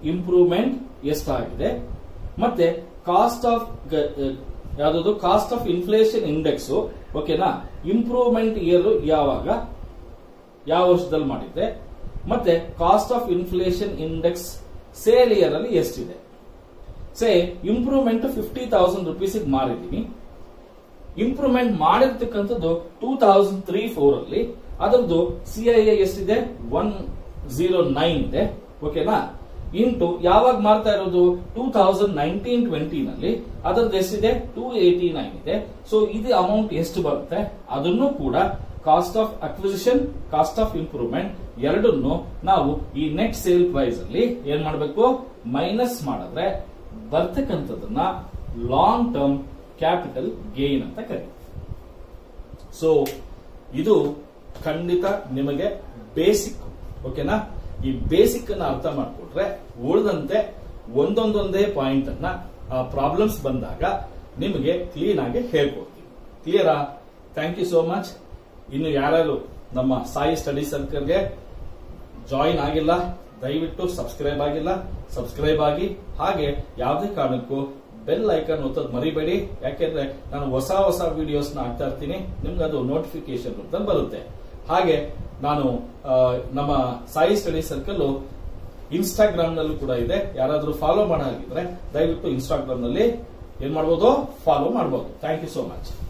ಇಂಪ್ರೂವ್ಮೆಂಟ್ ಎಷ್ಟಾಗಿದೆ ಮತ್ತೆ ಕಾಸ್ಟ್ ಆಫ್ ಯಾವ್ದು ಕಾಸ್ಟ್ ಆಫ್ ಇನ್ಫ್ಲೇಷನ್ ಇಂಡೆಕ್ಸ್ ಓಕೆನಾ ಇಂಪ್ರೂವ್ಮೆಂಟ್ ಇಯರ್ ಯಾವಾಗ ಯಾವ ವರ್ಷದಲ್ಲಿ ಮಾಡಿದ್ರೆ ಮತ್ತೆ cost of inflation index sale year ಅಲ್ಲಿ ಎಷ್ಟಿದೆ say improvement fifty thousand rupees ಮಾರಿದೀನಿ ಇಂಪ್ರೂವ್ಮೆಂಟ್ ಮಾಡಿರ್ತಕ್ಕಂಥದ್ದು ಟೂ ತೌಸಂಡ್ ತ್ರೀ ಫೋರ್ ಅಲ್ಲಿ ಅದರದ್ದು ಸಿಐಎ ಎಷ್ಟಿದೆ ಒನ್ ಜೀರೋ ನೈನ್ ಇದೆ ಓಕೆನಾ ಇಂಟು ಯಾವಾಗ ಮಾರ್ತಾ ಇರೋದು ಟೂ ತೌಸಂಡ್ ನೈನ್ಟೀನ್ ಟ್ವೆಂಟಿ ನಲ್ಲಿ ಅದರದ್ದು ಎಷ್ಟಿದೆ ಟೂ ಏಟಿ ನೈನ್ ಇದೆ ಸೊ ಇದು ಅಮೌಂಟ್ ಎಷ್ಟು ಬರುತ್ತೆ ಅದನ್ನು ಕೂಡ cost of acquisition cost of improvement ಎರಡನ್ನು ನಾವು ಈ ನೆಟ್ ಸೇಲ್ ಪ್ರೈಸ್ ಅಲ್ಲಿ ಏನ್ ಮಾಡಬೇಕು ಮೈನಸ್ ಮಾಡಿದ್ರೆ ಬರ್ತಕ್ಕಂಥದನ್ನ ಲಾಂಗ್ ಟರ್ಮ್ ಕ್ಯಾಪಿಟಲ್ ಗೇನ್ ಅಂತ ಕರೀತೀವಿ ಸೊ ಇದು ಖಂಡಿತ ನಿಮಗೆ ಬೇಸಿಕ್ ಓಕೆನಾ ಈ ಬೇಸಿಕ್ ಅನ್ನ ಅರ್ಥ ಮಾಡ್ಕೊಂಡ್ರೆ ಉಳಿದಂತೆ ಒಂದೊಂದೊಂದೇ ಪಾಯಿಂಟ್ ಅನ್ನ ಆ ಪ್ರಾಬ್ಲಮ್ಸ್ ಬಂದಾಗ ನಿಮಗೆ ಕ್ಲೀನ್ ಆಗಿ ಹೇಳ್ಕೊಡ್ತೀವಿ ಕ್ಲಿಯರಾ ಥ್ಯಾಂಕ್ ಯು ಸೋ ಮಚ್ ಇನ್ನು ಯಾರು ನಮ್ಮ ಸಾಯಿ ಸ್ಟಡಿ ಸರ್ಕಲ್ಗೆ ಜಾಯಿನ್ ಆಗಿಲ್ಲ ದಯವಿಟ್ಟು ಸಬ್ಸ್ಕ್ರೈಬ್ ಆಗಿಲ್ಲ ಸಬ್ಸ್ಕ್ರೈಬ್ ಆಗಿ ಹಾಗೆ ಯಾವುದೇ ಕಾರಣಕ್ಕೂ ಬೆಲ್ ಐಕಾನ್ ಒತ್ತೋದು ಮರಿಬೇಡಿ ಯಾಕೆಂದ್ರೆ ನಾನು ಹೊಸ ಹೊಸ ವಿಡಿಯೋಸ್ ನ ಹಾಕ್ತಾ ಇರ್ತೀನಿ ನಿಮ್ಗೆ ಅದು ನೋಟಿಫಿಕೇಶನ್ ರೂಪದಲ್ಲಿ ಬರುತ್ತೆ ಹಾಗೆ ನಾನು ಆ, ನಮ್ಮ ಸಾಯಿ ಸ್ಟಡಿ ಸರ್ಕಲ್ ಇನ್ಸ್ಟಾಗ್ರಾಮ್ ನಲ್ಲೂ ಕೂಡ ಇದೆ ಯಾರಾದ್ರೂ ಫಾಲೋ ಮಾಡಾಗಿದ್ರೆ ದಯವಿಟ್ಟು ಇನ್ಸ್ಟಾಗ್ರಾಮ್ ನಲ್ಲಿ ಏನ್ ಮಾಡ್ಬೋದು ಫಾಲೋ ಮಾಡಬಹುದು ಥ್ಯಾಂಕ್ ಯು ಸೋ ಮಚ್